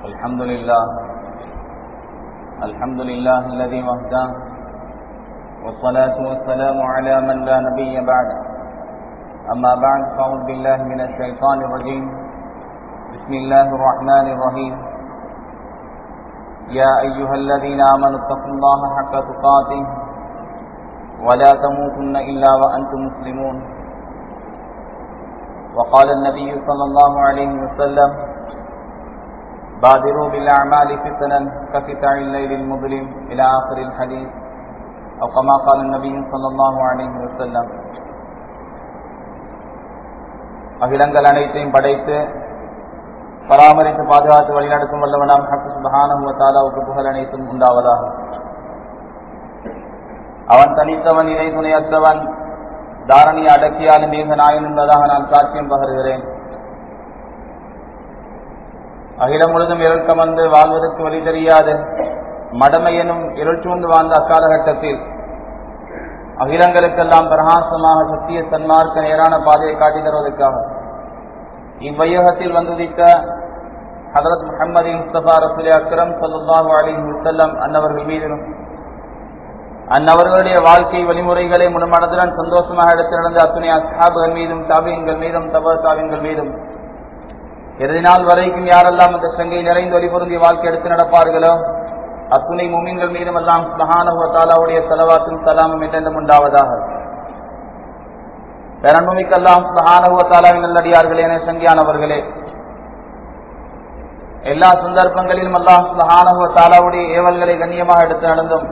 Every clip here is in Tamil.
الحمد لله الحمد لله الذي وحده والصلاة والسلام على من لا نبي بعده أما بعد فأعوذ بالله من الشيطان الرجيم بسم الله الرحمن الرحيم يا أيها الذين آمنوا اتقوا الله حق تقاته ولا تموتن إلا وأنتم مسلمون وقال النبي صلى الله عليه وسلم بادروا بالأعمال فتنا كفتع الليل المظلم إلى آخر الحديث أو كما قال النبي صلى الله عليه وسلم அகிலங்கள் அனைத்தையும் படைத்து பராமரித்து பாதுகாத்து வழிநடத்தும் வல்லவனாம் ஹக்கு சுபஹானஹு தாலாவுக்கு புகழ் அனைத்தும் உண்டாவதாக அவன் தனித்தவன் இணை துணையற்றவன் தாரணியை அடக்கியாலும் மிக நாயன் என்பதாக நான் சாட்சியம் பகருகிறேன் அகிலம் முழுதும் இருள் கமர்ந்து வாழ்வதற்கு வழி தெரியாது மடமை எனும் இருள் சூழ்ந்து வாழ்ந்த அக்காலகட்டத்தில் அகிலங்களுக்கெல்லாம் பிரகாசமாக சத்திய சன்மார்க்க நேரான பாதையை காட்டி தருவதற்காக இவ்வையகத்தில் வந்துதித்த ஹதரத் முகமது முஸ்தபா ரசூல் அக்ரம் சல்லாஹு அலி முசல்லம் அன்னவர்கள் மீதிலும் அந்நவர்களுடைய வாழ்க்கை வழிமுறைகளை முழுமனதுடன் சந்தோஷமாக எடுத்து நடந்த அத்துணை அஸ்ஹாபுகள் மீதும் தாபியன்கள் மீதும் தப தாவியன்கள் மீதும் இறுதி நாள் வரைக்கும் யாரெல்லாம் அந்த சங்கை நிறைந்து ஒளிபொருந்திய வாழ்க்கை எடுத்து நடப்பார்களோ அத்துணை முமின்கள் மீதும் எல்லாம் மகானுவத்தாலாவுடைய செலவாத்தும் சலாமும் என்றென்றும் உண்டாவதாக பேரன்புமிக்கெல்லாம் மகானுவத்தாலாவின் நல்லடியார்களே என சங்கியானவர்களே எல்லா சந்தர்ப்பங்களிலும் எல்லாம் மகானுவத்தாலாவுடைய ஏவல்களை கண்ணியமாக எடுத்து நடந்தும்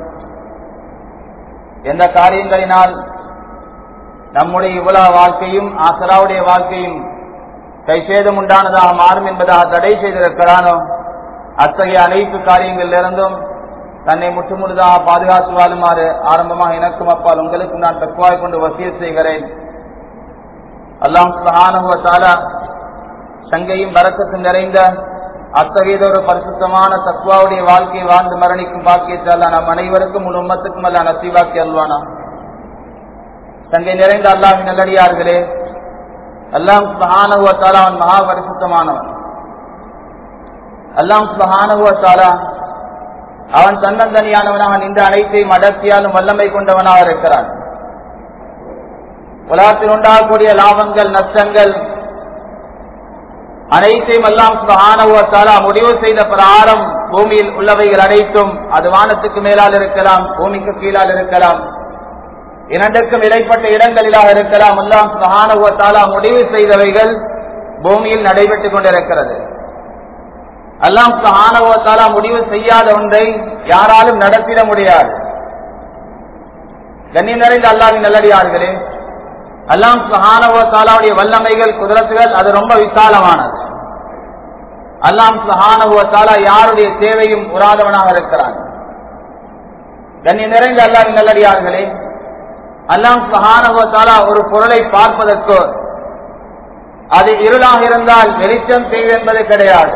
எந்த காரியங்களினால் நம்முடைய இவ்வளவு வாழ்க்கையும் ஆசராவுடைய வாழ்க்கையும் கைசேதம் உண்டானதாக மாறும் என்பதாக தடை செய்திருக்கிறானோ அத்தகைய அனைத்து காரியங்களிலிருந்தும் தன்னை முற்றுமுழுதாக பாதுகாத்து வாழுமாறு ஆரம்பமாக எனக்கும் அப்பால் உங்களுக்கும் நான் தக்குவாய் கொண்டு வசிய செய்கிறேன் அல்லாம் சுகானுவத்தாலா சங்கையும் பறக்கத்தும் நிறைந்த அத்தகையதொரு பரிசுத்தமான தக்குவாவுடைய வாழ்க்கையை வாழ்ந்து மரணிக்கும் பாக்கியத்தால் நம் அனைவருக்கும் முழு உம்மத்துக்கும் அல்ல நசீவாக்கி அல்வானா சங்கை நிறைந்த அல்லாஹின் நல்லடியார்களே அல்லாம் சுபஹானுவத்தாலா அவன் மகா பரிசுத்தமானவன் அல்லாம் சுபஹானுவத்தாலா அவன் தன்னந்தனியானவனாக நின்று அனைத்தையும் அடர்த்தியாலும் வல்லமை கொண்டவனாக இருக்கிறான் உலகத்தில் உண்டாகக்கூடிய லாபங்கள் நஷ்டங்கள் அனைத்தையும் எல்லாம் சுபஹானுவத்தாலா முடிவு செய்த பிரகாரம் பூமியில் உள்ளவைகள் அனைத்தும் அது வானத்துக்கு மேலால் இருக்கலாம் பூமிக்கு கீழால் இருக்கலாம் இரண்டுக்கும் இடைப்பட்ட இடங்களிலாக இருக்கலாம் எல்லாம் சுகானுவத்தாலா முடிவு செய்தவைகள் பூமியில் நடைபெற்றுக் கொண்டிருக்கிறது எல்லாம் சுகானுவத்தாலா முடிவு செய்யாத ஒன்றை யாராலும் நடத்திட முடியாது கண்ணியம் நிறைந்த அல்லாவின் நல்லடியார்களே எல்லாம் சுகானுவத்தாலாவுடைய வல்லமைகள் குதிரத்துகள் அது ரொம்ப விசாலமானது அல்லாம் சுகானுவத்தாலா யாருடைய தேவையும் உறாதவனாக இருக்கிறான் கண்ணியம் நிறைந்த அல்லாவின் நல்லடியார்களே அல்லாம் சகானவத்தாலா ஒரு பொருளை பார்ப்பதற்கு அது இருளாக இருந்தால் வெளிச்சம் செய்வது என்பது கிடையாது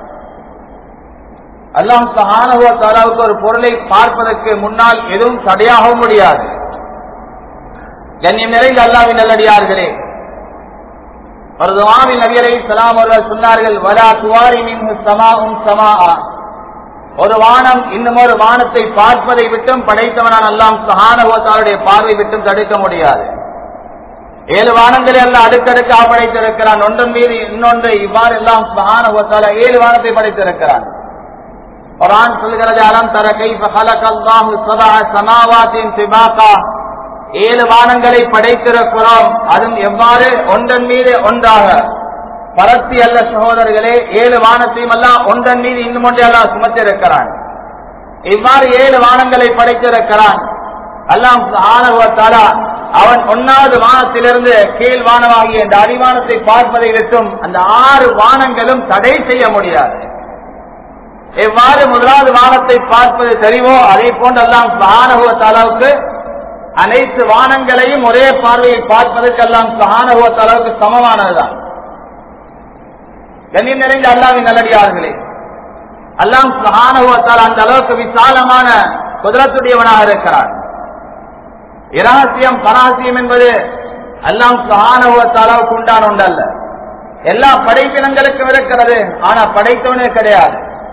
அல்லாம் சகானவத்தாலாவுக்கு ஒரு பொருளை பார்ப்பதற்கு முன்னால் எதுவும் தடையாகவும் முடியாது கண்ணியம் நிறைந்த அல்லாவின் நல்லடியார்களே ஒரு துவாவின் நபியரை சலாம் அவர்கள் சொன்னார்கள் வரா துவாரி மின் சமாவும் சமா ஒரு வானம் இன்னும் ஒரு வானத்தை பார்ப்பதை விட்டும் படைத்தவனான் எல்லாம் சகானகோத்தாருடைய பார்வை விட்டும் தடுக்க முடியாது ஏழு வானங்களை எல்லாம் அடுக்கடுக்கா படைத்திருக்கிறான் ஒன்றன் மீது இன்னொன்று இவ்வாறு எல்லாம் சகானகோத்தால ஏழு வானத்தை படைத்திருக்கிறான் குரான் சொல்கிறது அலம் தர கை சமாவாத்தின் சிபாக்கா ஏழு வானங்களை படைத்திருக்கிறோம் அதுவும் எவ்வாறு ஒன்றன் மீது ஒன்றாக பரத்தி அல்ல சகோதரர்களே ஏழு வானத்தையும் எல்லாம் ஒன்றன் மீது இன்னும் ஒன்றை எல்லாம் சுமத்திருக்கிறான் இவ்வாறு ஏழு வானங்களை படைத்திருக்கிறான் அல்லாம் ஆணவத்தாலா அவன் ஒன்னாவது வானத்திலிருந்து கீழ் வானமாகிய இந்த அடிவானத்தை பார்ப்பதை விட்டும் அந்த ஆறு வானங்களும் தடை செய்ய முடியாது எவ்வாறு முதலாவது வானத்தை பார்ப்பது தெரிவோ அதே போன்றெல்லாம் சகானகுவத்தாலாவுக்கு அனைத்து வானங்களையும் ஒரே பார்வையில் பார்ப்பதற்கெல்லாம் சகானகுவத்தாலாவுக்கு சமமானதுதான் கண்ணியம் நிறைந்த அல்லாவின் நல்லடியார்களே அல்லாம் சுகானுவத்தால் அந்த அளவுக்கு விசாலமான குதிரத்துடையவனாக இருக்கிறார் இரகசியம் பராசியம் என்பது எல்லாம் சுகானுவத்தாலாவுக்கு உண்டான ஒன்றல்ல எல்லா படைப்பினங்களுக்கும் இருக்கிறது ஆனா படைத்தவனே கிடையாது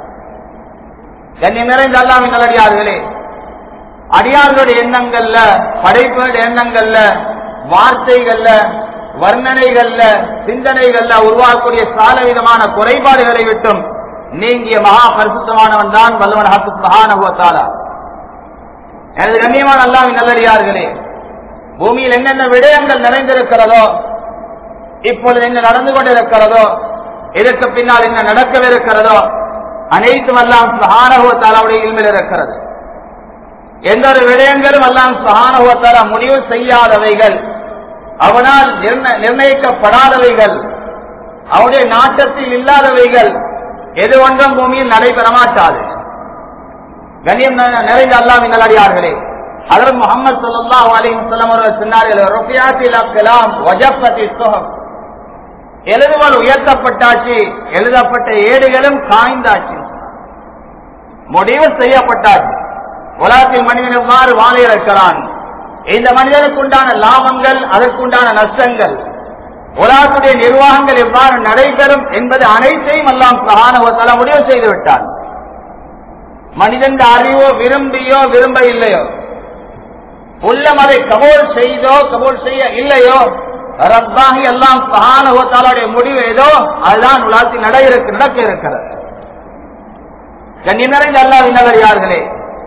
கண்ணியம் நிறைந்த அல்லாவின் நல்லடியார்களே அடியார்களுடைய எண்ணங்கள்ல படைப்புகளுடைய எண்ணங்கள்ல வார்த்தைகள்ல வர்ணனைகள்ல சிந்தனைகள்ல உருவாக்கக்கூடிய சால விதமான குறைபாடுகளை விட்டும் நீங்கிய மகா பரிசுத்தமானவன் தான் வல்லவன் ஹத்து மகானகுவத்தாலா எனது கண்ணியமான அல்லாவின் நல்லடியார்களே பூமியில் என்னென்ன விடயங்கள் நிறைந்திருக்கிறதோ இப்பொழுது என்ன நடந்து கொண்டிருக்கிறதோ இதற்கு பின்னால் என்ன நடக்கவிருக்கிறதோ அனைத்தும் எல்லாம் சுகானகுவத்தாலாவுடைய இல்மில் இருக்கிறது எந்த ஒரு விடயங்களும் எல்லாம் சுகானகுவத்தால முடிவு செய்யாதவைகள் அவனால் நிர்ணயிக்கப்படாதவைகள் அவனுடைய நாட்டத்தில் இல்லாதவைகள் எது ஒன்றும் பூமியில் நடைபெற மாட்டாது கண்ணியம் நிறைந்த அல்லாவின் நல்லடியார்களே அதற்கு முகமது சல்லாஹ் அலிஹலம் அவர்கள் சொன்னார்கள் ருபியாத்தில் அக்கலாம் வஜப்பதி சுகம் எழுதுவல் உயர்த்தப்பட்டாச்சு எழுதப்பட்ட ஏடுகளும் காய்ந்தாச்சு முடிவு செய்யப்பட்டாச்சு உலகத்தில் மனிதன் எவ்வாறு வாழ இருக்கிறான் இந்த மனிதனுக்கு உண்டான லாபங்கள் அதற்குண்டான நஷ்டங்கள் உலகத்துடைய நிர்வாகங்கள் எவ்வாறு நடைபெறும் என்பது அனைத்தையும் எல்லாம் பிரகானவத்தால முடிவு செய்து விட்டான் மனிதன் அறிவோ விரும்பியோ விரும்ப இல்லையோ உள்ளம் அதை கபோல் செய்தோ கபோல் செய்ய இல்லையோ ரப்பாகி எல்லாம் பிரகானவத்தாலுடைய முடிவு ஏதோ அதுதான் உலகத்தில் நட இருக்கு நடக்க இருக்கிறது கண்ணி நிறைந்த அல்லாவின் நல்லடியார்களே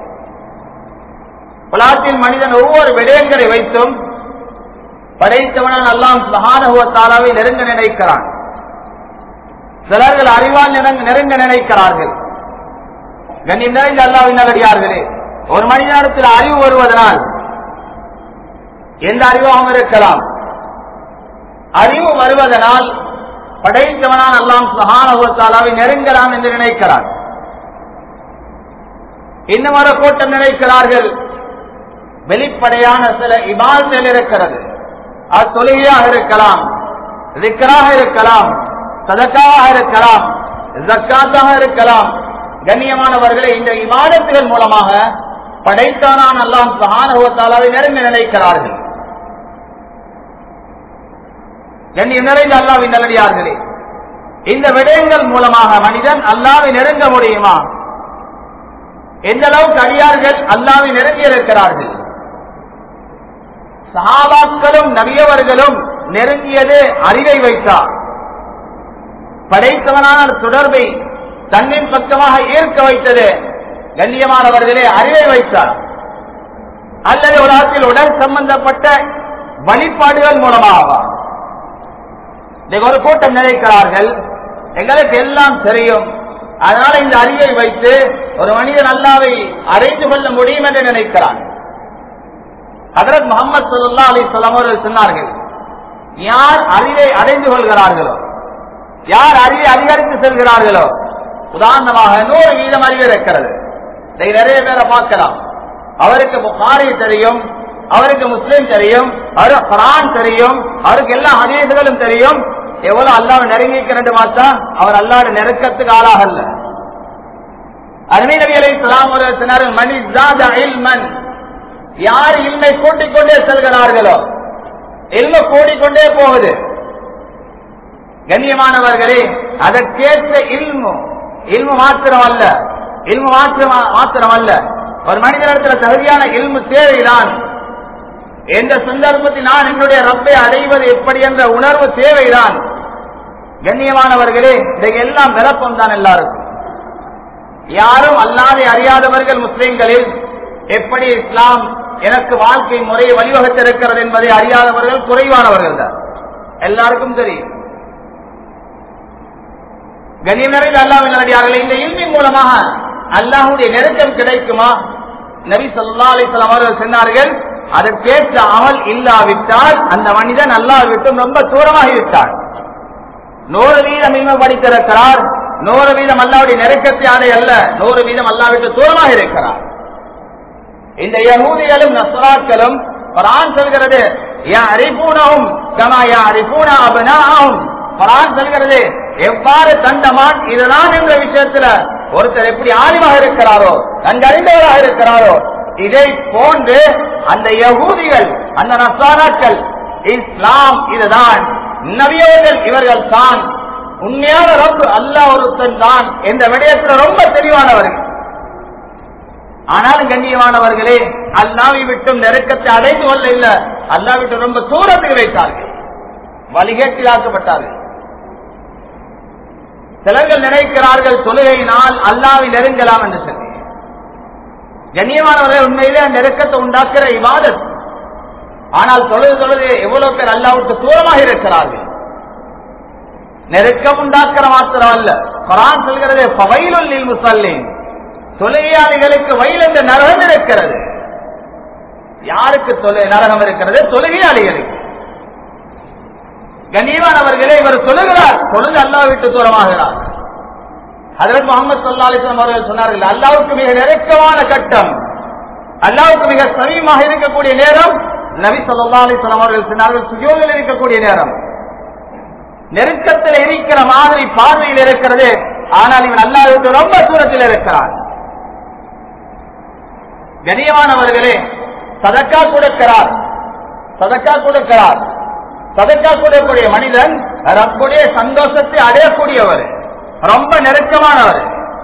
உலகத்தில் மனிதன் ஒவ்வொரு விடயங்களை வைத்தும் படைத்தவனால் அல்லாம் மகானகுவத்தாலாவை நெருங்க நினைக்கிறான் சிலர்கள் அறிவால் நெருங்க நினைக்கிறார்கள் கண்ணி நிறைந்த அல்லாவின் நல்லடியார்களே ஒரு மனிதனத்தில் அறிவு வருவதனால் எந்த அறிவாகவும் இருக்கலாம் அறிவு வருவதனால் படைத்தவனால் அல்லாம் மகானகுவத்தாலாவை நெருங்கலாம் என்று நினைக்கிறான் இன்னும் ஒரு கூட்டம் நினைக்கிறார்கள் வெளிப்படையான சில இபால்கள் இருக்கிறது அது தொழுகையாக இருக்கலாம் ரிக்கராக இருக்கலாம் சதக்காவாக இருக்கலாம் ஜக்காத்தாக இருக்கலாம் கண்ணியமானவர்களை இந்த இமாதத்துகள் மூலமாக படைத்தானான் அல்லாம் சகானுவத்தாலாவை நெருங்க நினைக்கிறார்கள் கண்ணியம் நிறைந்த அல்லாவின் நல்லடியார்களே இந்த விடயங்கள் மூலமாக மனிதன் அல்லாவை நெருங்க முடியுமா எந்த அளவுக்கு அடியார்கள் அல்லாவை நெருங்கி இருக்கிறார்கள் சஹாபாக்களும் நபியவர்களும் நெருங்கியது அறிவை வைத்தார் படைத்தவனான தொடர்பை தன்னின் பக்கமாக ஈர்க்க வைத்தது கண்ணியமானவர்களே அறிவை வைத்தார் அல்லது உலகத்தில் உடல் சம்பந்தப்பட்ட வழிபாடுகள் மூலமாக ஒரு கூட்டம் நினைக்கிறார்கள் எங்களுக்கு எல்லாம் தெரியும் அதனால இந்த அறிவை வைத்து ஒரு மனிதன் அல்லாவை அறிந்து கொள்ள முடியும் என்று நினைக்கிறான் ஹதரத் முகமது சொல்லா அலி சொல்லாம் அவர்கள் சொன்னார்கள் யார் அறிவை அடைந்து கொள்கிறார்களோ யார் அறிவை அதிகரித்து செல்கிறார்களோ உதாரணமாக நூறு வீதம் அறிவு இருக்கிறது இதை நிறைய பேரை பார்க்கலாம் அவருக்கு புகாரி தெரியும் அவருக்கு முஸ்லீம் தெரியும் அவருக்கு குரான் தெரியும் அவருக்கு எல்லா ஹதீசுகளும் தெரியும் எவ்வளவு அல்லாவை நெருங்கிக்கிறது பார்த்தா அவர் அல்லாட நெருக்கத்துக்கு ஆளாகல்ல அருமை நபி அலை இஸ்லாம் சொன்னார்கள் மணி இல்மன் யார் இல்மை கூட்டிக் கொண்டே செல்கிறார்களோ இல்ம கூடிக்கொண்டே போகுது கண்ணியமானவர்களே அதற்கேற்ற இல்மு இல்மு மாத்திரம் அல்ல இல்மு மாத்திரம் மாத்திரம் அல்ல ஒரு மனிதனிடத்தில் தகுதியான இல்மு தேவைதான் எந்த சந்தர்ப்பத்தில் நான் என்னுடைய ரப்பை அடைவது எப்படி என்ற உணர்வு தேவைதான் கண்ணியமானவர்களே இதை எல்லாம் விளப்பம் தான் எல்லாருக்கும் யாரும் அல்லாதை அறியாதவர்கள் முஸ்லிம்களில் எப்படி இஸ்லாம் எனக்கு வாழ்க்கை முறையை வழிவகுத்திருக்கிறது என்பதை அறியாதவர்கள் குறைவானவர்கள் தான் எல்லாருக்கும் தெரியும் கண்ணியமறையில் அல்லாவின் நல்லடியார்கள் இந்த இல்மின் மூலமாக அல்லாஹுடைய நெருக்கம் கிடைக்குமா நபி சொல்லா அலிஸ்லாம் அவர்கள் சொன்னார்கள் அதற்கேற்ற அமல் இல்லாவிட்டால் அந்த மனிதன் அல்லாஹ் விட்டு ரொம்ப தூரமாகிவிட்டார் நூறு வீதம் இல்ம படித்திருக்கிறார் நூறு வீதம் அல்லாவுடைய நெருக்கத்தை அடை அல்ல நூறு வீதம் அல்லா விட்டு தூரமாக இருக்கிறார் இந்த யகூதிகளும் நஸ்ராக்களும் குரான் சொல்கிறது அறிபூனவும் கமா அறிபூனா அபனாவும் குரான் சொல்கிறது எவ்வாறு தண்டமான் இதுதான் என்ற விஷயத்துல ஒருத்தர் எப்படி ஆலிமாக இருக்கிறாரோ நன்கறிந்தவராக இருக்கிறாரோ இதை போன்று அந்த யகூதிகள் அந்த நசாராக்கள் இஸ்லாம் இதுதான் நவியவர்கள் இவர்கள் தான் உண்மையான ரப்பு அல்ல ஒருத்தன் தான் என்ற விடயத்தில் ரொம்ப தெளிவானவர்கள் ஆனாலும் கண்ணியமானவர்களே அல்லாவை விட்டும் நெருக்கத்தை அடைந்து கொள்ள இல்ல அல்லா விட்டு ரொம்ப தூரத்தில் வைத்தார்கள் வழிகேட்டிலாக்கப்பட்டார்கள் சிலர்கள் நினைக்கிறார்கள் தொழுகையினால் அல்லாவை நெருங்கலாம் என்று சொல்லி கண்ணியமானவர்கள் உண்மையிலே அந்த நெருக்கத்தை உண்டாக்குற இவாதத் ஆனால் தொழுது தொழுது எவ்வளவு பேர் அல்லாவுக்கு தூரமாக இருக்கிறார்கள் நெருக்கம் உண்டாக்குற மாத்திரம் அல்ல குரான் சொல்கிறது பவையிலுள்ளில் முசல்லின் தொழுகையாளிகளுக்கு வயல் என்ற நரகம் இருக்கிறது யாருக்கு தொலை நரகம் இருக்கிறது தொழுகையாளிகளுக்கு கண்ணியமானவர்களே இவர் சொல்லுகிறார் தொழுது அல்லாஹ் விட்டு தூரமாகிறார் அதற்கு முகமது சொல்லா அலிஸ்லாம் அவர்கள் சொன்னார்கள் அல்லாவுக்கு மிக நெருக்கமான கட்டம் அல்லாவுக்கு மிக சமீபமாக இருக்கக்கூடிய நேரம் நபி சொல்லா அலிஸ்லாம் அவர்கள் சொன்னார்கள் சுயோகில் இருக்கக்கூடிய நேரம் நெருக்கத்தில் இருக்கிற மாதிரி பார்வையில் இருக்கிறது ஆனால் இவன் அல்லாவுக்கு ரொம்ப தூரத்தில் இருக்கிறான் கனியமானவர்களே சதக்கா கொடுக்கிறார் சதக்கா கொடுக்கிறார் சதக்கா கொடுக்கக்கூடிய மனிதன் ரப்புடைய சந்தோஷத்தை அடையக்கூடியவர் ரொம்ப நெருக்கமானவர்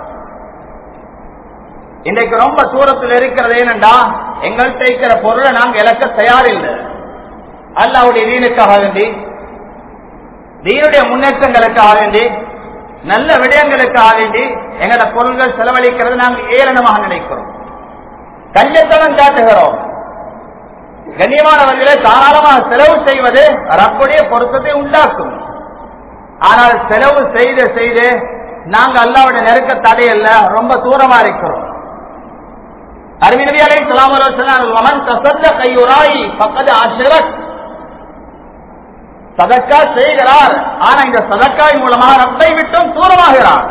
இன்றைக்கு ரொம்ப தூரத்தில் இருக்கிறது ஏனென்றா எங்கள்கிட்ட இருக்கிற பொருளை நாங்கள் இழக்க தயாரில்லை அல்லாவுடைய தீனுக்காக வேண்டி தீனுடைய முன்னேற்றங்களுக்காக வேண்டி நல்ல விடயங்களுக்காக வேண்டி எங்களோட பொருள்கள் செலவழிக்கிறது நாங்கள் ஏளனமாக நினைக்கிறோம் கஞ்சத்தனம் காட்டுகிறோம் கண்ணியமானவர்களே தாராளமாக செலவு செய்வது ரப்புடைய பொருத்தத்தை உண்டாக்கும் ஆனால் செலவு செய்து செய்து நாங்க அல்லாவுடைய நெருக்க தடையல்ல ரொம்ப தூரமா இருக்கிறோம் அறிவினவி அலை சொல்லாமல் தசத்த கையுறாய் பக்கத்து ஆசிரத் சதக்கா செய்கிறார் ஆனா இந்த சதக்காய் மூலமாக ரப்பை விட்டும் தூரமாகிறார்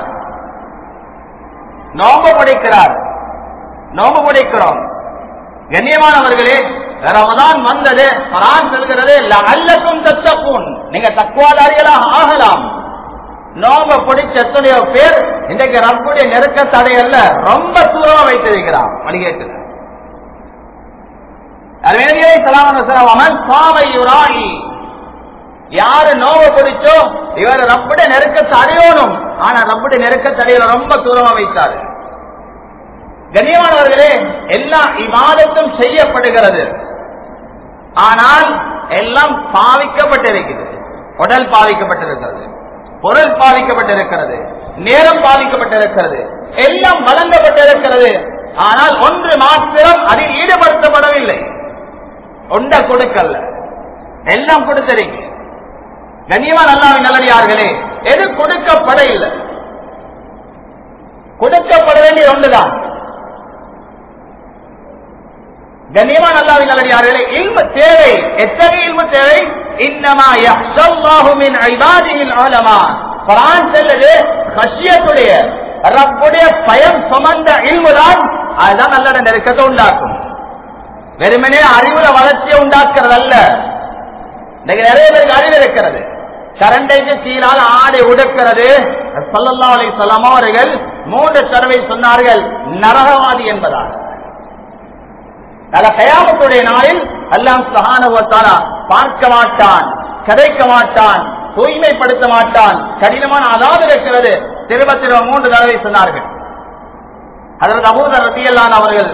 நோம்பு முடிக்கிறார் நோம்பு முடிக்கிறோம் கண்ணியமானவர்களே ரமதான் வந்தது பரான் செல்கிறது அல்லக்கும் தத்தப்பூன் நீங்க தக்குவாதாரிகளாக ஆகலாம் நோம்ப பிடிச்ச எத்தனையோ பேர் இன்றைக்கு ரப்புடைய நெருக்க தடையல்ல ரொம்ப தூரமா வைத்திருக்கிறான் வழிகேட்டு யாரு நோவ பிடிச்சோ இவர் ரப்புடைய நெருக்கத்தை அடையணும் ஆனா ரப்புடைய நெருக்கத்தை அடையில ரொம்ப தூரமா வைத்தாரு கண்ணியமானவர்களே எல்லா இவாதத்தும் செய்யப்படுகிறது ஆனால் எல்லாம் பாவிக்கப்பட்டிருக்கிறது உடல் பாவிக்கப்பட்டிருக்கிறது பொருள் பாவிக்கப்பட்டிருக்கிறது நேரம் பாவிக்கப்பட்டிருக்கிறது எல்லாம் வழங்கப்பட்டிருக்கிறது ஆனால் ஒன்று மாத்திரம் அதில் ஈடுபடுத்தப்படவில்லை ஒன்ற கொடுக்கல்ல எல்லாம் கொடுத்திருக்கு கண்ணியமான அல்லாவின் நல்லடியார்களே எது கொடுக்கப்பட இல்லை கொடுக்கப்பட வேண்டிய ஒன்றுதான் கண்ணியமான அல்லாவின் நல்லடியார்களே இல்மு தேவை எத்தனை இல்மு தேவை இன்னமா யஹ்ஷல்லாஹு மின் இபாதிஹில் உலமா குர்ஆன் சொல்லுது கஷியத்துடைய ரப்புடைய பயம் சுமந்த இல்முதான் அதுதான் நல்ல நெருக்கத்தை உண்டாக்கும் வெறுமனே அறிவுல வளர்ச்சியை உண்டாக்குறது அல்ல இன்னைக்கு நிறைய பேருக்கு அறிவு இருக்கிறது கரண்டைக்கு கீழால் ஆடை உடுக்கிறது சல்லல்லா அலி அவர்கள் மூன்று தடவை சொன்னார்கள் நரகவாதி என்பதாக நல்ல கயாமத்துடைய நாளில் அல்லாம் சகானுவத்தாலா பார்க்க மாட்டான் கதைக்க மாட்டான் தூய்மைப்படுத்த மாட்டான் கடினமான அதாவது இருக்கிறது திரும்ப திரும்ப மூன்று தடவை சொன்னார்கள் அதற்கு அபூதர் ரத்தியல்லான் அவர்கள்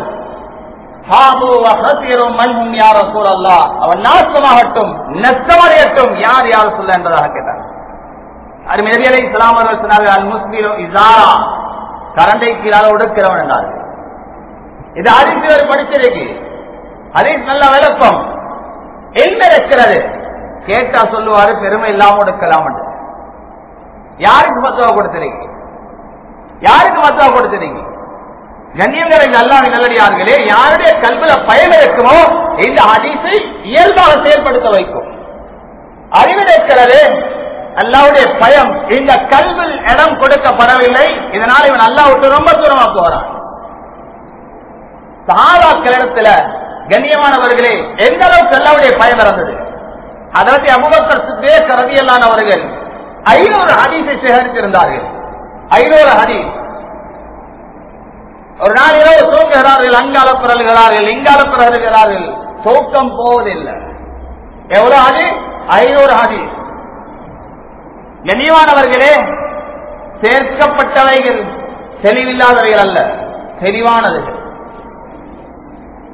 அவன் நாசமாகட்டும் நஷ்டமடையட்டும் யார் யார் சொல்ல என்பதாக கேட்டார் அருமையலை இஸ்லாம் அவர்கள் சொன்னார்கள் அல் முஸ்லீம் இசாரா கரண்டை கீழால் ஒடுக்கிறவன் என்றார்கள் இது அதிர்ச்சி படிச்சிருக்கு அதீஸ் நல்ல விளப்பம் என்ன இருக்கிறது கேட்டா சொல்லுவாரு பெருமை இல்லாம ஒடுக்கலாம் யாருக்கு மத்துவா கொடுத்திருக்கீங்க யாருக்கு மத்துவா கொடுத்திருக்கீங்க கண்ணியங்களை நல்லாவி நல்லடியார்களே யாருடைய கல்வில பயன் இருக்குமோ இந்த அதிசை இயல்பாக செயல்படுத்த வைக்கும் அறிவில் இருக்கிறது அல்லாவுடைய பயம் இந்த கல்வில் இடம் கொடுக்கப்படவில்லை இதனால் இவன் அல்லா விட்டு ரொம்ப தூரமா போறான் சகாபாக்கள் இடத்துல கண்ணியமானவர்களே எந்த அளவுக்கு அல்லாவுடைய பயம் இருந்தது அதற்கு அபுபக்கர் சித்தேக் ரதியல்லான் அவர்கள் ஐநூறு ஹதீஸை சேகரித்திருந்தார்கள் ஐநூறு ஹதீஸ் ஒரு நாள் இரவு தூங்குகிறார்கள் அங்கால பிறல்கிறார்கள் இங்கால பிறல்கிறார்கள் தூக்கம் போவதில்லை எவ்வளவு ஹதி ஐநூறு ஹதி கண்ணியமானவர்களே சேர்க்கப்பட்டவைகள் தெளிவில்லாதவைகள் அல்ல தெளிவானதுகள்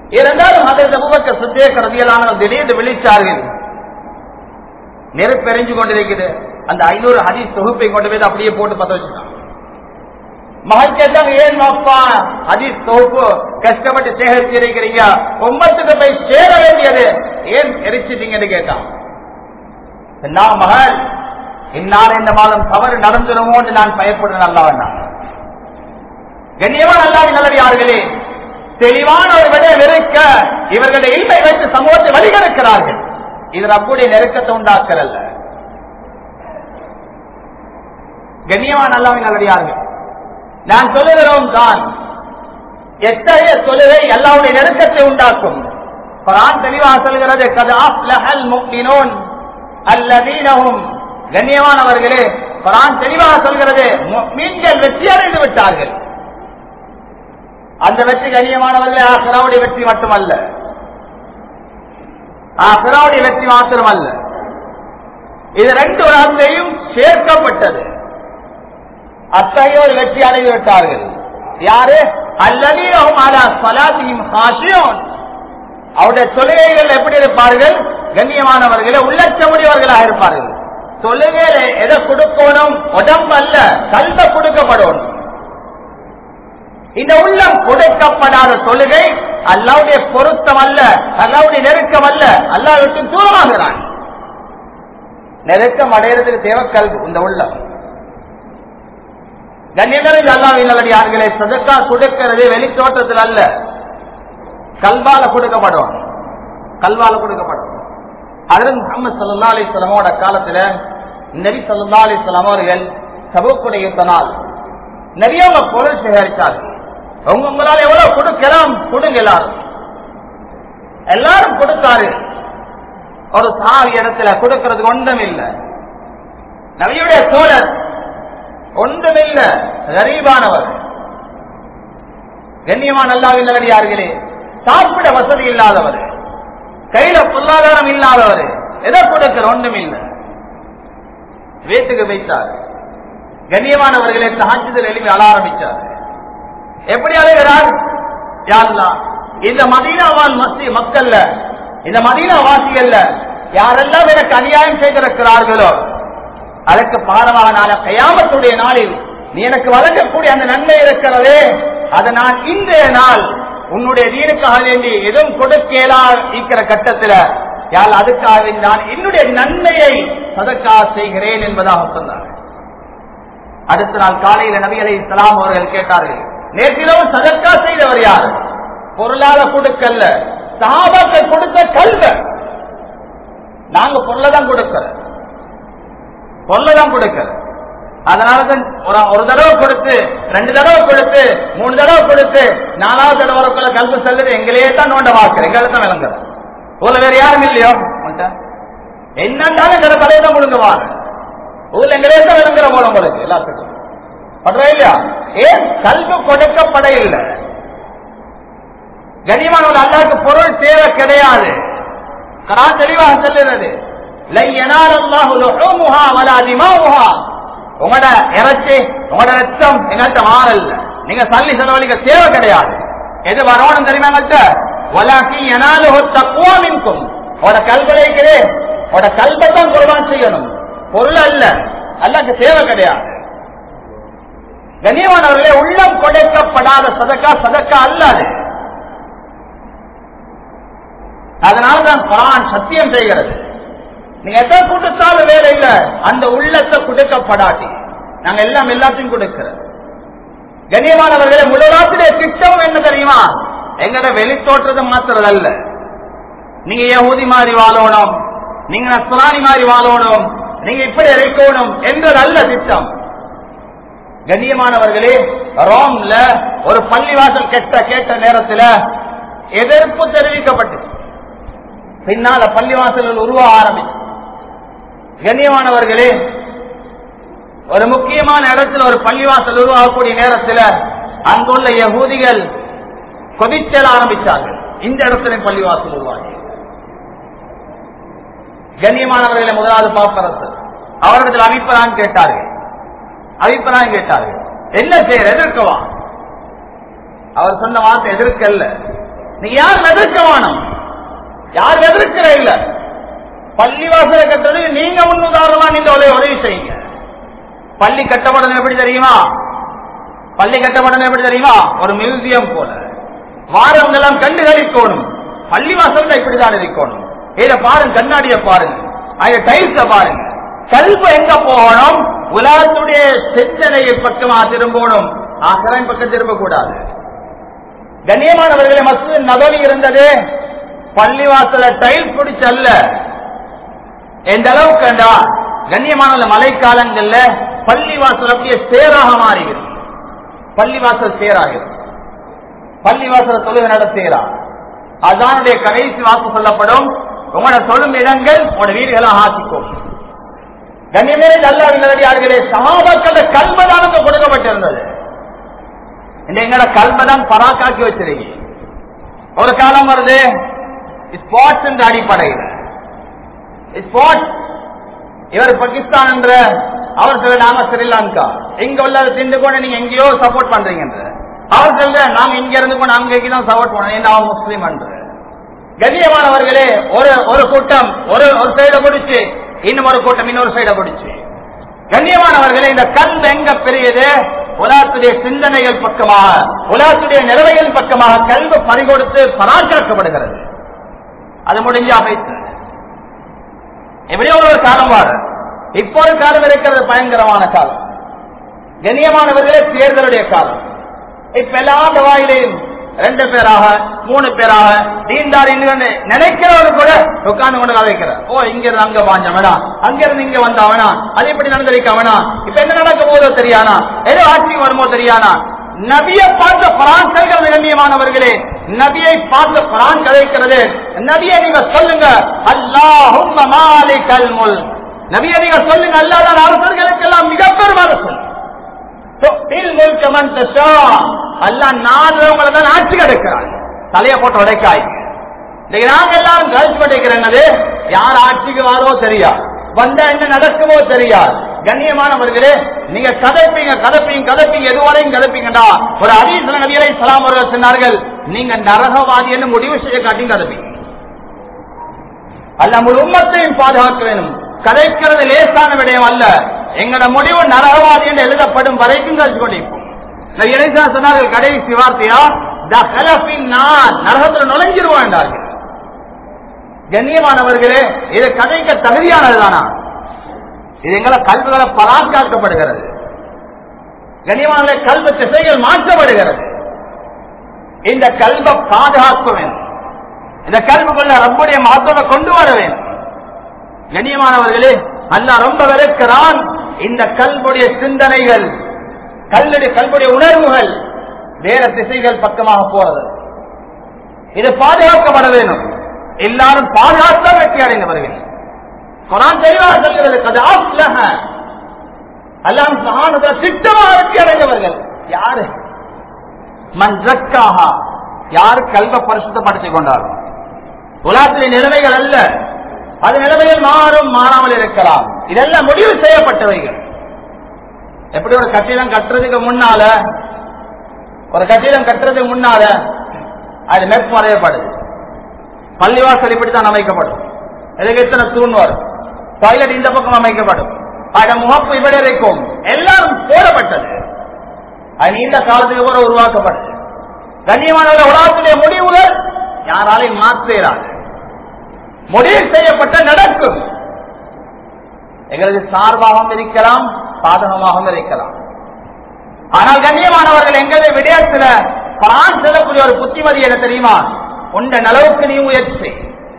இருந்தாலும் அதற்கு அபுபக்க சுத்தே கருதியலான திடீர்னு விழிச்சார்கள் நெருப்பு எரிஞ்சு கொண்டிருக்குது அந்த ஐநூறு ஹதீஸ் தொகுப்பை கொண்டு போய் அப்படியே போட்டு பத்த வச்சுட்டான் மகன் கேட்டாங்க ஏன் அப்பா ஹதீஸ் தொகுப்பு கஷ்டப்பட்டு சேகரிச்சு இருக்கிறீங்க ஒன்பத்துக்கு போய் சேர வேண்டியது ஏன் எரிச்சிட்டீங்கன்னு கேட்டான் நான் மகள் இந்நாள் இந்த மாதம் தவறு நடந்துருமோ என்று நான் பயப்படுறேன் அல்லா வேண்டாம் கண்ணியமான அல்லாவின் நல்லடியார்களே தெளிவான ஒரு விட நெருக்க இவர்களுடைய இல்மை வைத்து சமூகத்தை வழிகெடுக்கிறார்கள் இது ரப்புடைய நெருக்கத்தை உண்டாக்குறல்ல கண்ணியமான அல்லாவின் நல்லடியார்கள் நான் சொல்லுகிறோம் தான் எத்தகைய தொழுகை அல்லாவுடைய நெருக்கத்தை உண்டாக்கும் குரான் தெளிவாக சொல்கிறது கது அஃப்லஹல் முஃமினூன் அல்லதீனஹும் கண்ணியமானவர்களே குரான் தெளிவாக சொல்கிறது மீன்கள் வெற்றி அடைந்து விட்டார்கள் அந்த வெற்றி கண்ணியமானவர்களே ஆசிராவுடைய வெற்றி மட்டுமல்ல ஆசிராவுடைய வெற்றி மாத்திரமல்ல இது ரெண்டு உலகத்தையும் சேர்க்கப்பட்டது அத்தகைய ஒரு வெற்றி அடைந்து விட்டார்கள் யாரு அல்லதீனஹும் அலா ஸலாத்திஹிம் ஹாஷியூன் அவருடைய தொழுகைகள் எப்படி இருப்பார்கள் கண்ணியமானவர்களே உள்ளச்சமுடியவர்களாக இருப்பார்கள் தொழுகையில எதை கொடுக்கணும் உடம்பு அல்ல கல்வ கொடுக்கப்படணும் இந்த உள்ளம் கொடுக்கப்படாத தொழுகை அல்லாவுடைய பொருத்தம் அல்ல அல்லாவுடைய நெருக்கம் அல்ல அல்லா விட்டு தூரமாகிறான் நெருக்கம் அடையிறதுக்கு தேவை கல்வி இந்த உள்ளம் கண்ணியங்களில் அல்லாவின் நல்லடியார்களே சதக்கா கொடுக்கிறது வெளித்தோட்டத்தில் அல்ல கல்வால கொடுக்கப்படும் கல்வால கொடுக்கப்படும் அதற்கு முகமது சல்லா அலிஸ்லாமோட காலத்துல நபி சல்லா அலிஸ்லாம் அவர்கள் சபுக்குடைய யுத்தனால் நிறைய பொருள் சேகரித்தார்கள் உங்க உங்களால் எவ்வளவு கொடுக்கலாம் கொடுங்க எல்லாரும் எல்லாரும் கொடுத்தாரு ஒரு சாவி இடத்துல கொடுக்கறதுக்கு ஒன்றும் இல்லை நபியுடைய தோழர் ஒன்றுமில்ல கரீபானவர் கண்ணியமான அல்லாவின் நல்லடியார்களே சாப்பிட வசதி இல்லாதவர் கையில பொருளாதாரம் இல்லாதவர் எதை கொடுக்கிற ஒன்றும் இல்லை வீட்டுக்கு வைத்தார் கண்ணியமானவர்களை சாட்சிதல் எழுப்பி அழ ஆரம்பிச்சார் எப்படி அழுகிறார் யாருலாம் இந்த மதீனாவால் மஸ்தி மக்கள்ல இந்த மதீனா வாசிகள்ல யாரெல்லாம் எனக்கு அநியாயம் செய்திருக்கிறார்களோ அதற்கு பாரமாக நாள கயாமத்துடைய நாளில் நீ எனக்கு வழங்கக்கூடிய அந்த நன்மை இருக்கிறதே அதை நான் இன்றைய நாள் உன்னுடைய வீடுக்காக வேண்டி எதுவும் கொடுக்கலா இருக்கிற கட்டத்தில் யார் அதுக்காக நான் என்னுடைய நன்மையை சதக்கா செய்கிறேன் என்பதாக சொன்னார் அடுத்த நாள் காலையில் நபிகளை இஸ்லாம் அவர்கள் கேட்டார்கள் நேற்றிரவு சதக்கா செய்தவர் யார் பொருளால கொடுக்கல்ல சாபாக்கள் கொடுத்த கல்வ நாங்க பொருளை தான் கொடுக்கிறோம் பொருளை தான் கொடுக்கிறோம் அதனாலதான் ஒரு தடவை கொடுத்து ரெண்டு தடவை கொடுத்து மூணு தடவை கொடுத்து நாலாவது தடவை வரக்குள்ள கல்வி செல்லுது எங்களையே தான் நோண்ட வாக்குற எங்களை தான் விளங்குற ஊர்ல வேற யாரும் இல்லையோ என்னண்டாலும் சில தலையை தான் முழுங்குவாங்க ஊர்ல எங்களே தான் விளங்குற போல உங்களுக்கு எல்லாத்துக்கும் படுறா இல்லையா ஏன் கல்வி கொடுக்கப்பட இல்லை கனிமானவர் அல்லாவுக்கு பொருள் தேவை கிடையாது கரா தெளிவாக சொல்லுறது உங்களோட இறைச்சி உங்களோட ரத்தம் எங்கள்கிட்ட மாறல்ல நீங்க சல்லி செலவழிக்க தேவை கிடையாது எது வரணும் தெரியுமா எங்கள்கிட்ட வலாக்கி எனாலும் தக்குவாமின்கும் உங்களோட கல்வழைக்கிறே உங்களோட கல்வை தான் குர்பான் செய்யணும் பொருள் அல்ல அல்லாக்கு தேவை கிடையாது கண்ணியமானவர்களே உள்ளம் கொடுக்கப்படாத சதக்கா சதக்கா அல்லாது அதனால்தான் குரான் சத்தியம் செய்கிறது நீங்க எதை கொடுத்தாலும் வேலை இல்ல அந்த உள்ளத்தை கொடுக்கப்படாட்டி நாங்க எல்லாம் எல்லாத்தையும் கொடுக்கிறோம் கண்ணியமானவர்களே முழுவாத்துடைய திட்டம் என்ன தெரியுமா எங்கட வெளித்தோற்றத்தை மாத்துறதல்ல நீங்க யகுதி மாதிரி வாழணும் நீங்க நஸ்ரானி மாதிரி வாழணும் நீங்க இப்படி இறைக்கணும் என்றது அல்ல திட்டம் கண்ணியமானவர்களே ரோம்ல ஒரு பள்ளிவாசல் கெட்ட கேட்ட நேரத்தில் எதிர்ப்பு தெரிவிக்கப்பட்டு பின்னால பள்ளிவாசல்கள் உருவாக ஆரம்பிச்சு கண்ணியமானவர்களே ஒரு முக்கியமான இடத்துல ஒரு பள்ளிவாசல் உருவாகக்கூடிய நேரத்தில் அங்குள்ள யகூதிகள் கொதிச்சல் ஆரம்பிச்சார்கள் இந்த இடத்துல பள்ளிவாசல் உருவாகி கண்ணியமானவர்களை முதலாவது பாப்பரசு அவரிடத்தில் அபிப்பிராயம் கேட்டார்கள் அபிப்பிராயம் கேட்டார்கள் என்ன செய்ய எதிர்க்கவா அவர் சொன்ன வார்த்தை எதிர்க்கல்ல நீங்க யார் எதிர்க்க வேணும் யார் எதிர்க்கிற இல்ல பள்ளிவாசலை கட்டுறதுக்கு நீங்க முன்னுதாரணமா நீங்க உதவி உதவி செய்யுங்க பள்ளி கட்டப்படணும் எப்படி தெரியுமா பள்ளி கட்டப்படணும் எப்படி தெரியுமா ஒரு மியூசியம் போல வாரவங்க எல்லாம் கண்டு கழிக்கணும் பள்ளிவாசல் இப்படிதான் இருக்கணும் இத பாருங்க கண்ணாடிய பாருங்க அந்த டைல்ஸ பாருங்க கல்வ எங்க போகணும் உலகத்துடைய சிந்தனையை பக்கமா திரும்பணும் ஆசிரியம் பக்கம் திரும்ப கூடாது கண்ணியமானவர்களே மசூத் நபவி இருந்தது பள்ளிவாசல டைல்ஸ் பிடிச்சல்ல எந்த அளவுக்கு கண்டா கண்ணியமான மழைக்காலங்கள்ல பள்ளிவாசல் அப்படியே சேராக மாறுகிறது பள்ளிவாசல் சேராகிறது பள்ளிவாசல தொழுகை நடத்துகிறா அதானுடைய கடைசி வாக்கு சொல்லப்படும் உங்களோட சொல்லும் இடங்கள் உங்களோட வீடுகளாக ஆக்கிக்கோ கண்ணியமே நல்ல நல்லடியார்களே சகாபாக்கள கல்வதானது கொடுக்கப்பட்டிருந்தது இந்த எங்களோட கல்வதான் பராக்காக்கி வச்சிருக்கீங்க ஒரு காலம் வருது ஸ்போர்ட்ஸ் என்ற அடிப்படையில் ஸ்போர்ட்ஸ் இவர் பாகிஸ்தான் என்ற அவர் சொல்ல நாம ஸ்ரீலங்கா இங்க உள்ள திண்டு கொண்டு நீங்க எங்கேயோ சப்போர்ட் பண்றீங்க அவர் சொல்ல நாங்க இங்க இருந்து கொண்டு அங்க தான் சப்போர்ட் பண்ணோம் ஏன்னா அவன் முஸ்லீம் என்று கண்ணியமானவர்களே ஒரு ஒரு கூட்டம் ஒரு ஒரு சைட பிடிச்சு இன்னும் ஒரு கூட்டம் இன்னொரு சைட பிடிச்சு கண்ணியமானவர்களே இந்த கல் எங்க பெரியது உலகத்துடைய சிந்தனைகள் பக்கமாக உலகத்துடைய நிலவைகள் பக்கமாக கல்வி பறிகொடுத்து பராக்காக்கப்படுகிறது அது முடிஞ்சு அமைத்து எப்படியோ ஒரு காலம் வாடு இப்போ ஒரு காலம் இருக்கிறது பயங்கரமான காலம் கண்ணியமானவர்களே தேர்தலுடைய காலம் இப்ப எல்லா வாயிலையும் ரெண்டு பேராக மூணு பேராக தீண்டார் நினைக்கிறவரு கூட உட்கார்ந்து கொண்டு கதைக்கிறார் ஓ இங்க இருந்து அங்க பாஞ்ச வேணாம் அங்க இருந்து இங்க வந்தா வேணாம் அது இப்படி நடந்திருக்க வேணாம் இப்ப என்ன நடக்க போதோ தெரியானா ஏதோ ஆட்சி வருமோ தெரியானா நபியை பார்த்த பரான் செல்கிறது கண்ணியமானவர்களே நபியை பார்த்து பரான் கதைக்கிறது நபியை நீங்க சொல்லுங்க அல்லாஹும் மாலிகல் முல் நபியை நீங்க சொல்லுங்க அல்லாத அரசர்களுக்கெல்லாம் மிக பெரும் அரசு அல்ல நாடுறவங்களை தான் ஆட்சி கிடைக்கிறாங்க தலையை போட்டு உடைக்காய் நாங்க எல்லாரும் கழிச்சு பண்ணிக்கிறேன்னது யார் ஆட்சிக்கு வாரோ தெரியா வந்தா என்ன நடக்குமோ தெரியாது கண்ணியமானவர்களே நீங்க கதைப்பீங்க கதைப்பீங்க கதைப்பீங்க எதுவரையும் கதைப்பீங்கடா ஒரு அதீசன நபிகளை சலாம் அவர்கள் சொன்னார்கள் நீங்க நரகவாதி என்று முடிவு செய்ய காட்டி கதைப்பீங்க அல்ல முழு உம்மத்தையும் பாதுகாக்க வேணும் கதைக்கிறது லேசான விடயம் அல்ல எங்கட முடிவு நரகவாதி என்று எழுதப்படும் வரைக்கும் கழிச்சு கொண்டிருப்போம் சொன்னார்கள் கடைசி வார்த்தையா நரகத்தில் நுழைஞ்சிருவான் என்றார்கள் கண்ணியமானவர்களே இது கதைக்க தகுதியானதுதானா இது எங்களை கல்விகளை பராக்காக்கப்படுகிறது கண்ணியமான கல்வி திசைகள் மாற்றப்படுகிறது இந்த கல்வை பாதுகாக்க வேண்டும் இந்த கல்விக்குள்ள ரப்புடைய மாற்றத்தை கொண்டு வர வேண்டும் கண்ணியமானவர்களே அல்ல ரொம்ப விளக்கிறான் இந்த கல்வுடைய சிந்தனைகள் கல்லுடைய கல்வுடைய உணர்வுகள் வேற திசைகள் பக்கமாக போறது இது பாதுகாக்கப்பட வேண்டும் எல்லாரும் பாதுகாத்த வெற்றி அடைந்தவர்கள் குரான் தெளிவாக சொல்கிறது கதாஸ்லக எல்லாம் சகானத திட்டமாக வெற்றி அடைந்தவர்கள் யாரு மண் யார் கல்வ பரிசுத்தப்படுத்திக் கொண்டார்கள் உலகத்தின் நிலைமைகள் அல்ல அது நிலைமையில் மாறும் மாறாமல் இருக்கலாம் இதெல்லாம் முடிவு செய்யப்பட்டவைகள் எப்படி ஒரு கட்டிடம் கட்டுறதுக்கு முன்னால ஒரு கட்டிடம் கட்டுறதுக்கு முன்னால அது மெப் வரையப்படுது பள்ளிவாசல் இப்படித்தான் அமைக்கப்படும் இதுக்கு எத்தனை தூண் வரும் டாய்லெட் இந்த பக்கம் அமைக்கப்படும் அது முகப்பு இப்படி இருக்கும் எல்லாரும் போடப்பட்டது அது நீண்ட காலத்துக்கு கூட உருவாக்கப்பட்டது கண்ணியமான உலகத்துடைய முடிவுகள் யாராலையும் மாற்றுகிறார்கள் முடிவு செய்யப்பட்ட நடக்கும் எங்களது சார்பாகவும் இருக்கலாம் சாதகமாகவும் இருக்கலாம் ஆனால் கண்ணியமானவர்கள் எங்களது விடயத்துல பிரான் செல்லக்கூடிய ஒரு புத்திமதி என்ன தெரியுமா உண்ட நலவுக்கு நீ முயற்சி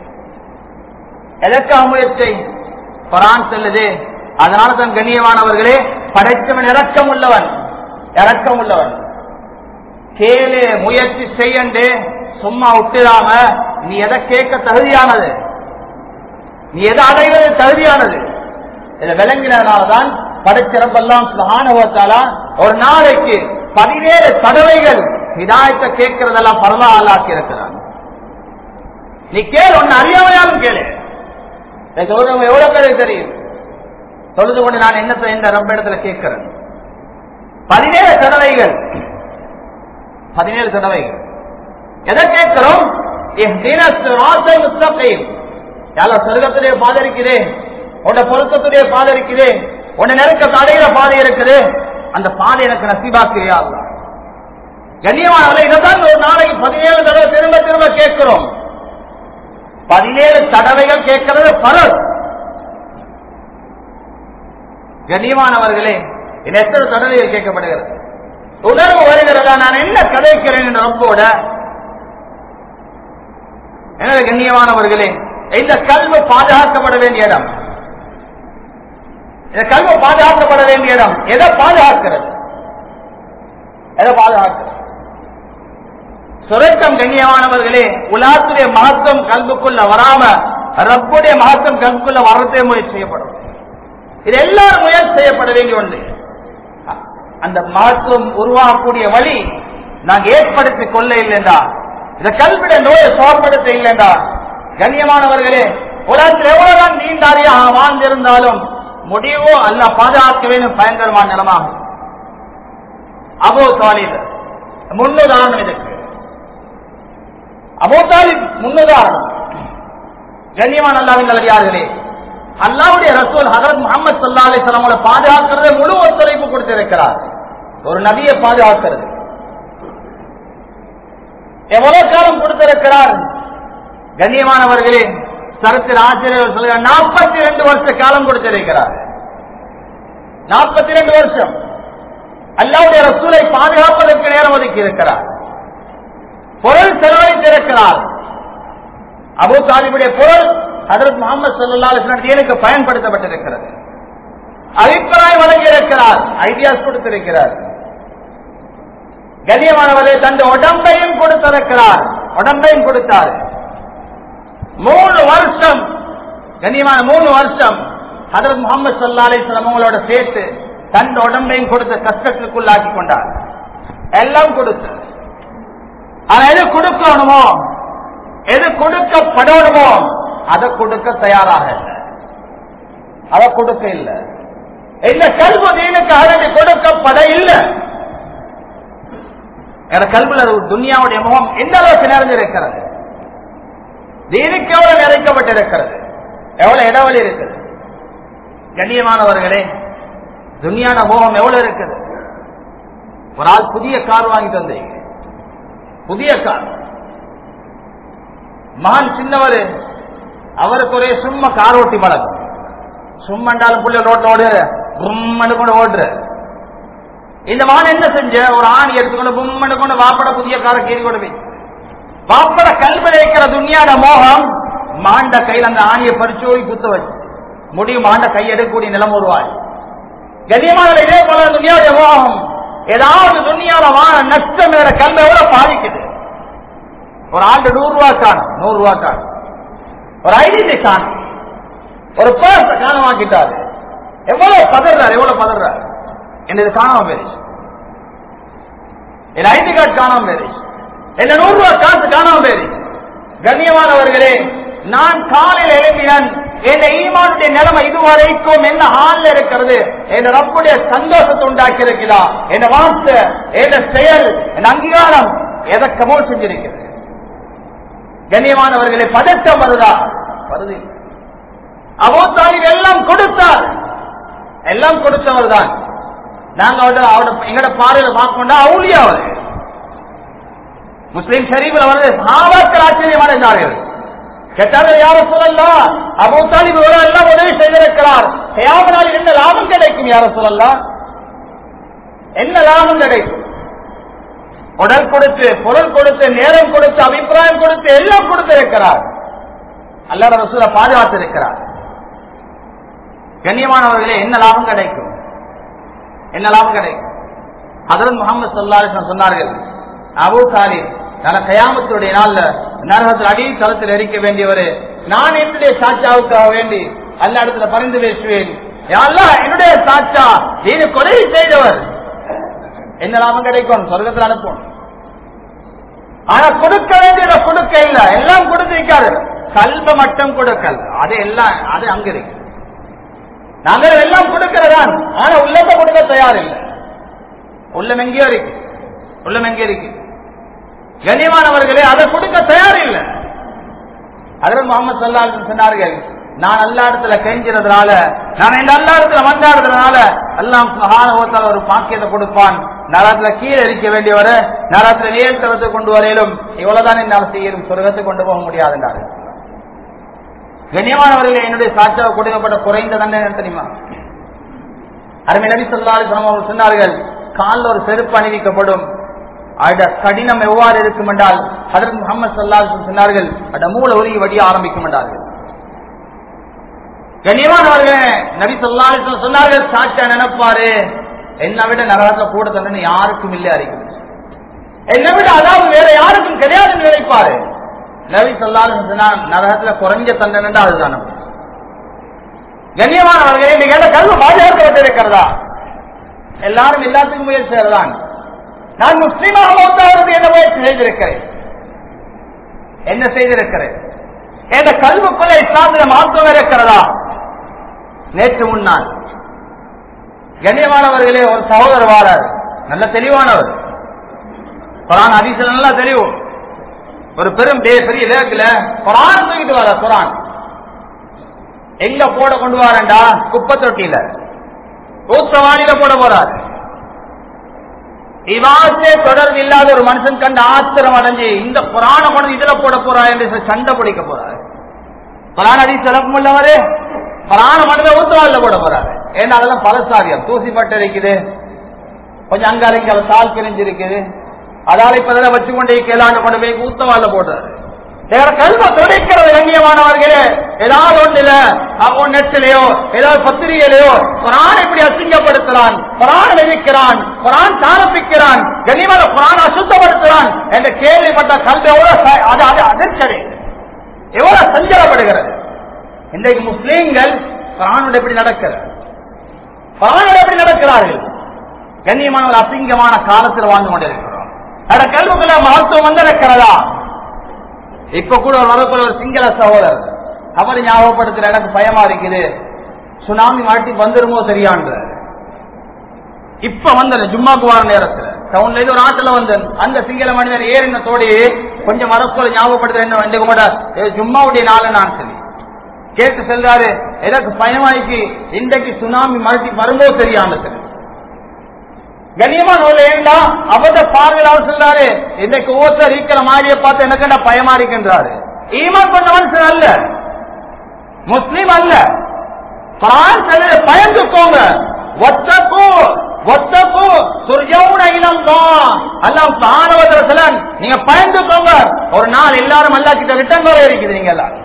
எதற்காக முயற்சி பிரான் செல்லுது அதனால தான் கண்ணியமானவர்களே படைத்தவன் இறக்கம் உள்ளவன் இறக்கம் உள்ளவன் கேளு முயற்சி செய்யண்டு சும்மா விட்டுடாம நீ எதை கேட்க தகுதியானது நீ எதை அடைவது தகுதியானது இதை விளங்கினதுனாலதான் படைச்சிறப்பெல்லாம் சுகானுபவத்தாலா ஒரு நாளைக்கு பதினேழு தடவைகள் இதாயத்தை கேட்கறதெல்லாம் பரவாயில்ல ஆக்கி இருக்கிறான் நீ கேளு ஒன்னு அறியாமையாலும் கேளு சொல்றவங்க எவ்வளவு பேருக்கு தெரியும் சொல்லுது கொண்டு நான் என்ன இந்த ரொம்ப இடத்துல கேட்கிறேன் பதினேழு தடவைகள் பதினேழு தடவைகள் எதை கேட்கிறோம் யார சொர்க்கத்துடைய பாதை இருக்குதே உன்ன பொருத்தத்துடைய பாதை இருக்குதே உன்னை நெருக்க தடையிற பாதை இருக்குது அந்த பாதை எனக்கு நசிபாக்கிறியா கண்ணியமான இதைத்தான் ஒரு நாளைக்கு பதினேழு தடவை திரும்ப திரும்ப கேட்கிறோம் பதினேழு தடவைகள் கேட்கிறது பலர் கண்ணியமானவர்களே இது எத்தனை தடவைகள் கேட்கப்படுகிறது உணர்வு வருகிறதா நான் என்ன கதைக்கிறேன் என்ற ரப்போட எனவே கண்ணியமானவர்களே இந்த கல்வி பாதுகாக்கப்பட வேண்டிய இடம் இந்த கல்வி பாதுகாக்கப்பட வேண்டிய இடம் எதை பாதுகாக்கிறது எதை பாதுகாக்கிறது சுரக்கம் கண்ணியமானவர்களே உலாத்துடைய மகத்துவம் கல்விக்குள்ள வராம ரப்புடைய மகத்துவம் கல்விக்குள்ள வரதே முயற்சி செய்யப்படும் இது எல்லாரும் முயற்சி செய்யப்பட வேண்டிய ஒன்று அந்த மகத்துவம் உருவாகக்கூடிய வழி நாங்க ஏற்படுத்திக் கொள்ள இல்லைண்டா இந்த கல்விட நோயை சோர்படுத்த இல்லைண்டா கண்ணியமானவர்களே உலகத்தில் எவ்வளவுதான் நீண்டாரியாக வாழ்ந்திருந்தாலும் முடிவோ அல்ல பாதுகாக்க வேண்டும் பயங்கரமான நிலமாகும் அபோ தாலிப் முன்னுதாரணம் இதுக்கு அபோ தாலிப் முன்னுதாரணம் கண்ணியமான அல்லாவின் நல்லடியார்களே அல்லாவுடைய ரசூல் ஹசரத் முகமது சல்லா அலிஸ்லாமோட பாதுகாக்கிறது முழு ஒத்துழைப்பு கொடுத்திருக்கிறார் ஒரு நபியை பாதுகாக்கிறது எவ்வளவு காலம் கொடுத்திருக்கிறார் கண்ணியமானவர்களே சரித்திர ஆசிரியர் சொல்ல நாற்பத்தி ரெண்டு வருஷ காலம் கொடுத்திருக்கிறார் நாற்பத்தி ரெண்டு வருஷம் அல்லாவுடைய ரசூலை பாதுகாப்பதற்கு நேரம் ஒதுக்கி இருக்கிறார் பொருள் செலவழித்திருக்கிறார் அபு தாலிபுடைய பொருள் ஹதரத் முகமது சல்லா தீனுக்கு பயன்படுத்தப்பட்டிருக்கிறது அபிப்பிராயம் வழங்கியிருக்கிறார் ஐடியாஸ் கொடுத்திருக்கிறார் கண்ணியமானவரை தந்த உடம்பையும் கொடுத்திருக்கிறார் உடம்பையும் கொடுத்தார் மூணு வருஷம் கண்ணியமான மூணு வருஷம் ஹதரத் முகமது சல்லா அலிஸ்லாம் அவங்களோட சேர்த்து தன் உடம்பையும் கொடுத்த கஷ்டத்துக்குள்ளாக்கி கொண்டார் எல்லாம் கொடுத்தார் ஆனா எது கொடுக்கணுமோ எது கொடுக்கப்படணுமோ அதை கொடுக்க தயாராக இல்லை அதை கொடுக்க இல்லை இந்த கல்வி தீனுக்கு அழகு கொடுக்கப்பட இல்லை கல்வியில் துனியாவுடைய முகம் எந்த அளவுக்கு நிறைஞ்சிருக்கிறது தீனுக்கு எவ்வளவு நிறைக்கப்பட்டிருக்கிறது எவ்வளவு இடைவெளி இருக்குது கண்ணியமானவர்களே துனியான மோகம் எவ்வளவு இருக்குது ஒரு ஆள் புதிய கார் வாங்கி தந்தீங்க புதிய கார் மகன் சின்னவர் அவருக்கு ஒரே சும்மா கார் ஓட்டி பழக்கம் சும்மண்டாலும் புள்ள ரோட்ல ஓடு பும்மனு கொண்டு ஓடுற இந்த மகன் என்ன செஞ்ச ஒரு ஆணி எடுத்துக்கொண்டு பும்மனு கொண்டு வாப்பட புதிய காரை கீறி கொண்டு போய் வாப்பட கல்வி வைக்கிற துணியாட மோகம் மாண்ட கையில் அந்த ஆணியை பறிச்சு போய் குத்த வச்சு முடியும் மாண்ட கை எடுக்கக்கூடிய நிலம் உருவாய் கண்ணியமான இதே போல துணியாவுடைய மோகம் ஏதாவது துணியால வாழ நஷ்டம் வேற கல்வி எவ்வளவு பாதிக்குது ஒரு ஆண்டு நூறு ரூபா காணும் நூறு ரூபா காணும் ஒரு ஐடி காணும் ஒரு பர்ஸ் காணமாக்கிட்டாரு எவ்வளவு பதறாரு எவ்வளவு பதறாரு என்னது காணாம போயிருச்சு என் ஐடி கார்டு காணாம போயிருச்சு என்ன நூறு ரூபாய் காசு காணாம போயிருச்சு கண்ணியமானவர்களே நான் காலையில் எழுப்பினேன் என் ஈமானுடைய நிலைமை இதுவரைக்கும் என்ன ஹால்ல இருக்கிறது என் ரப்புடைய சந்தோஷத்தை உண்டாக்கி இருக்கிறா என் வார்த்தை என் செயல் என் அங்கீகாரம் எதை கமோல் செஞ்சிருக்கிறது கண்ணியமானவர்களே பதட்டம் வருதா வருது அவோ தாலிப் எல்லாம் கொடுத்தார் எல்லாம் கொடுத்தவர் தான் நாங்க அவட அவட எங்கட பார்வையில பார்க்கணும்னா அவுளியா அவர் முஸ்லிம் ஷரீஃபில் வந்து சாவாக்கள் ஆச்சரியம் அடைந்தார்கள் கேட்டார்கள் யார சொல்லலாம் அபு தாலிப் எல்லாம் உதவி செய்திருக்கிறார் செய்யாமனால் என்ன லாபம் கிடைக்கும் யார சொல்லலாம் என்ன லாபம் கிடைக்கும் உடல் கொடுத்து பொருள் கொடுத்து நேரம் கொடுத்து அபிப்பிராயம் கொடுத்து எல்லாம் கொடுத்திருக்கிறார் அல்லாத ரசூல பாதுகாத்து இருக்கிறார் கண்ணியமானவர்களே என்ன லாபம் கிடைக்கும் என்ன லாபம் கிடைக்கும் ஹதரத் முகமது சொல்லாலிசன் சொன்னார்கள் அபு தாலிப் நல்ல கயாமத்துடைய நாள்ல நரகத்தில் அடி தளத்தில் எரிக்க வேண்டியவர் நான் என்னுடைய சாட்சாவுக்காக வேண்டி அல்ல இடத்துல பரிந்து பேசுவேன் என்னுடைய சாட்சா நீனு கொலை செய்தவர் என்ன லாபம் கிடைக்கும் சொர்க்கத்தில் அனுப்பணும் ஆனா கொடுக்க வேண்டியதை கொடுக்க இல்ல எல்லாம் கொடுத்திருக்காரு கல்வ மட்டும் கொடுக்கல் அது எல்லாம் அது அங்க இருக்கு நாங்கள் எல்லாம் கொடுக்கிறதான் ஆனா உள்ளத்தை கொடுக்க தயார் இல்லை உள்ளம் எங்கேயோ இருக்கு உள்ளம் எங்கே இருக்கு கண்ணியமானவர்களே அதை கொடுக்க தயார் இல்லை அதில் முகமது சல்லா சொன்னார்கள் நான் அல்லா இடத்துல கெஞ்சிறதுனால நான் இந்த அல்லா இடத்துல வந்தாடுறதுனால எல்லாம் மகானகத்தால் ஒரு பாக்கியத்தை கொடுப்பான் நரத்துல கீழே இருக்க வேண்டியவர் நரத்துல நியந்திரத்தை கொண்டு வரையிலும் இவ்வளவுதான் என்னால் செய்யணும் சொர்க்கத்தை கொண்டு போக முடியாதுன்றாரு கண்ணியமானவர்களே என்னுடைய சாட்சியாக கொடுக்கப்பட்ட குறைந்த தண்டனை என்ன தெரியுமா அருமை நபி சொல்லாரு அவர்கள் சொன்னார்கள் காலில் ஒரு செருப்பு அணிவிக்கப்படும் அட கடினம் எவ்வாறு இருக்கும் என்றால் அதற்கு முகமது சல்லாஹ் சொன்னார்கள் அட மூல உருகி வடிய ஆரம்பிக்கும் என்றார்கள் கண்ணியமானவர்களே நபி சொல்லாஹ் சொன்னார்கள் சாட்சியா நினைப்பாரு என்னை விட நரகத்துல கூட தண்டனை யாருக்கும் இல்லை அறிக்கும் என்னை விட அதாவது வேற யாருக்கும் கிடையாதுன்னு நினைப்பாரு நபி சொல்லாலும் சொன்னார் நரகத்துல குறைஞ்ச தண்டனை அதுதான் கண்ணியமானவர்களே நீங்க என்ன கல்வி பாதுகாக்கப்பட்டு இருக்கிறதா எல்லாரும் எல்லாத்துக்கும் முயற்சி செய்யறதான் நான் முஸ்லீமாக மௌத்தாவது என்ன முயற்சி செய்திருக்கிறேன் என்ன செய்திருக்கிறேன் என்ற கல்விக்குள்ள இஸ்லாமிய மாற்றம் இருக்கிறதா நேற்று முன்னால் கண்ணியமானவர்களே ஒரு சகோதரர் வாரார் நல்ல தெளிவானவர் குரான் அதிசல் நல்லா தெளிவு ஒரு பெரும் பெரிய லேக்கில் குரான் தூக்கிட்டு வர குரான் எங்க போட கொண்டு வரேன்டா குப்பை தொட்டியில ஊத்தவாடியில போட போறாரு இவாசே தொடர்பு இல்லாத ஒரு மனுஷன் கண்டு ஆத்திரம் அடைஞ்சு இந்த புராண கொண்டு இதுல போட போறா என்று சண்டை பிடிக்க போறாரு புராண அடி சிறப்பு உள்ளவரு புராண மனதை ஊத்தவாடில போட போறாரு ஏன்னா அதெல்லாம் பலசாரியம் தூசி பட்டு இருக்குது கொஞ்சம் அங்காரிங்க தால் கிழிஞ்சிருக்குது அதால இப்ப இதெல்லாம் வச்சு கொண்டே கேளாண்டு கொண்டு போய் ஊத்தவாடில போடுறாரு வேற கல்வ துடைக்கிறது கண்ணியமானவர்களே ஏதாவது ஒண்ணுல அவன் நெட்டிலையோ ஏதாவது பத்திரிகையிலையோ குரான் இப்படி அசிங்கப்படுத்துறான் குரான் எதிர்க்கிறான் குரான் தாரப்பிக்கிறான் கண்ணியமான குரான் அசுத்தப்படுத்துறான் என்ற கேள்விப்பட்ட கல்வி எவ்வளவு அது அது அதிர்ச்சடை எவ்வளவு சஞ்சலப்படுகிறது இன்றைக்கு முஸ்லீம்கள் குரானோட எப்படி நடக்கிறார் குரானோட எப்படி நடக்கிறார்கள் கண்ணியமான ஒரு அசிங்கமான காலத்தில் வாழ்ந்து கொண்டிருக்கிறோம் அந்த கல்விக்குள்ள மகத்துவம் வந்து இருக்கிறதா இப்ப கூட ஒரு வரக்குள்ள ஒரு சிங்கள சகோதரர் அவர் ஞாபகப்படுத்துற எனக்கு பயமா இருக்குது சுனாமி மாட்டி வந்துருமோ சரியான்ற இப்ப வந்தேன் ஜும்மாக்கு வார நேரத்துல டவுன்ல இருந்து ஒரு ஆட்டுல வந்தேன் அந்த சிங்கள மனிதர் ஏறினத்தோடு கொஞ்சம் வரக்குள்ள ஞாபகப்படுத்துற என்ன வந்து கூட ஜும்மாவுடைய நாள் நான் சொல்லி கேட்டு செல்றாரு எனக்கு பயமாய்க்கு இன்றைக்கு சுனாமி மறுத்தி வருமோ சரியான சொல்லி கண்ணியமான ஏண்டா அவத பார்வையில் அவர் சொல்றாரு இன்னைக்கு ஓசர் இருக்கிற மாதிரியை பார்த்து எனக்கு பயமா இருக்கின்றாரு ஈமான் கொண்ட மனுஷன் அல்ல முஸ்லீம் அல்ல பயந்துக்கோங்க ஒத்தப்போ ஒத்தப்போ சுர்ஜவுன இனம் தான் அல்லாம் ஆணவத்தில் நீங்க பயந்துக்கோங்க ஒரு நாள் எல்லாரும் அல்லா கிட்ட ரிட்டன் வர இருக்குது நீங்க எல்லாரும்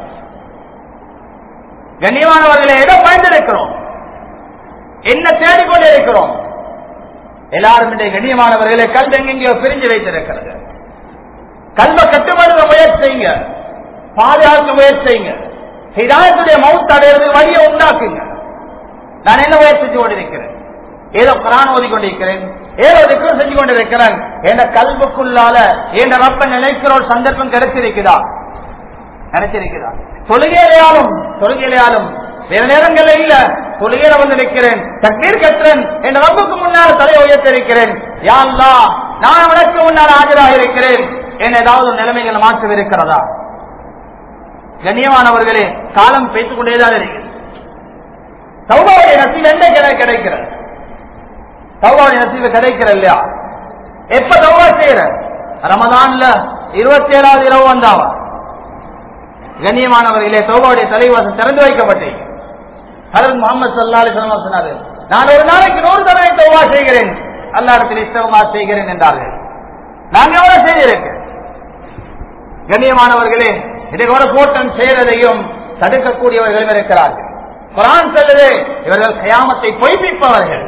கண்ணியமானவர்களை எதை பயந்திருக்கிறோம் என்ன தேடிக்கொண்டே இருக்கிறோம் எல்லாரும் இன்றைய கண்ணியமானவர்களை கல்வி எங்கெங்கயோ பிரிஞ்சு வைத்திருக்கிறது கல்வ கட்டுப்படுத்த முயற்சி செய்யுங்க பாதுகாக்க முயற்சி செய்யுங்க ஹிதாயத்துடைய மவுத் அடையிறது வழியை உண்டாக்குங்க நான் என்ன முயற்சி செஞ்சு கொண்டிருக்கிறேன் ஏதோ குரான் ஓதி கொண்டிருக்கிறேன் ஏதோ திக்கம் செஞ்சு கொண்டிருக்கிறேன் என்ற கல்வுக்குள்ளால என்ற ரப்ப நினைக்கிற ஒரு சந்தர்ப்பம் கிடைச்சிருக்குதா நினைச்சிருக்குதா தொழுகையிலையாலும் தொழுகையிலையாலும் வேற நேரங்கள்ல இல்ல தொழுகையில வந்து நிற்கிறேன் தண்ணீர் கட்டுறேன் என் ரப்புக்கு முன்னால் தலை உயர்த்திருக்கிறேன் யாழ்லா நான் உனக்கு முன்னால் ஆஜராக இருக்கிறேன் என் ஏதாவது நிலைமைகள் மாற்றம் இருக்கிறதா கண்ணியமானவர்களே காலம் பேசிக் கொண்டேதான் இருக்கிறது சௌபாவுடைய நசீவு என்ன கிடைக்கிறது சௌபாவுடைய நசீவு கிடைக்கிற இல்லையா எப்ப தௌபா செய்யற ரமதான்ல இருபத்தி ஏழாவது இரவு வந்தாவா கண்ணியமானவர்களே சௌபாவுடைய தலைவாசம் திறந்து வைக்கப்பட்டேன் ஹரத் முகமது சல்லாலி சொன்னாரு நான் ஒரு நாளைக்கு நூறு தடவை தௌபா செய்கிறேன் அல்லாடத்தில் இஸ்தவமா செய்கிறேன் என்றார்கள் நாங்க எவ்வளவு செய்திருக்கேன் கண்ணியமானவர்களே இதை கூட கூட்டம் செய்வதையும் தடுக்கக்கூடியவர்களும் இருக்கிறார்கள் குரான் சொல்லுது இவர்கள் கயாமத்தை பொய்ப்பிப்பவர்கள்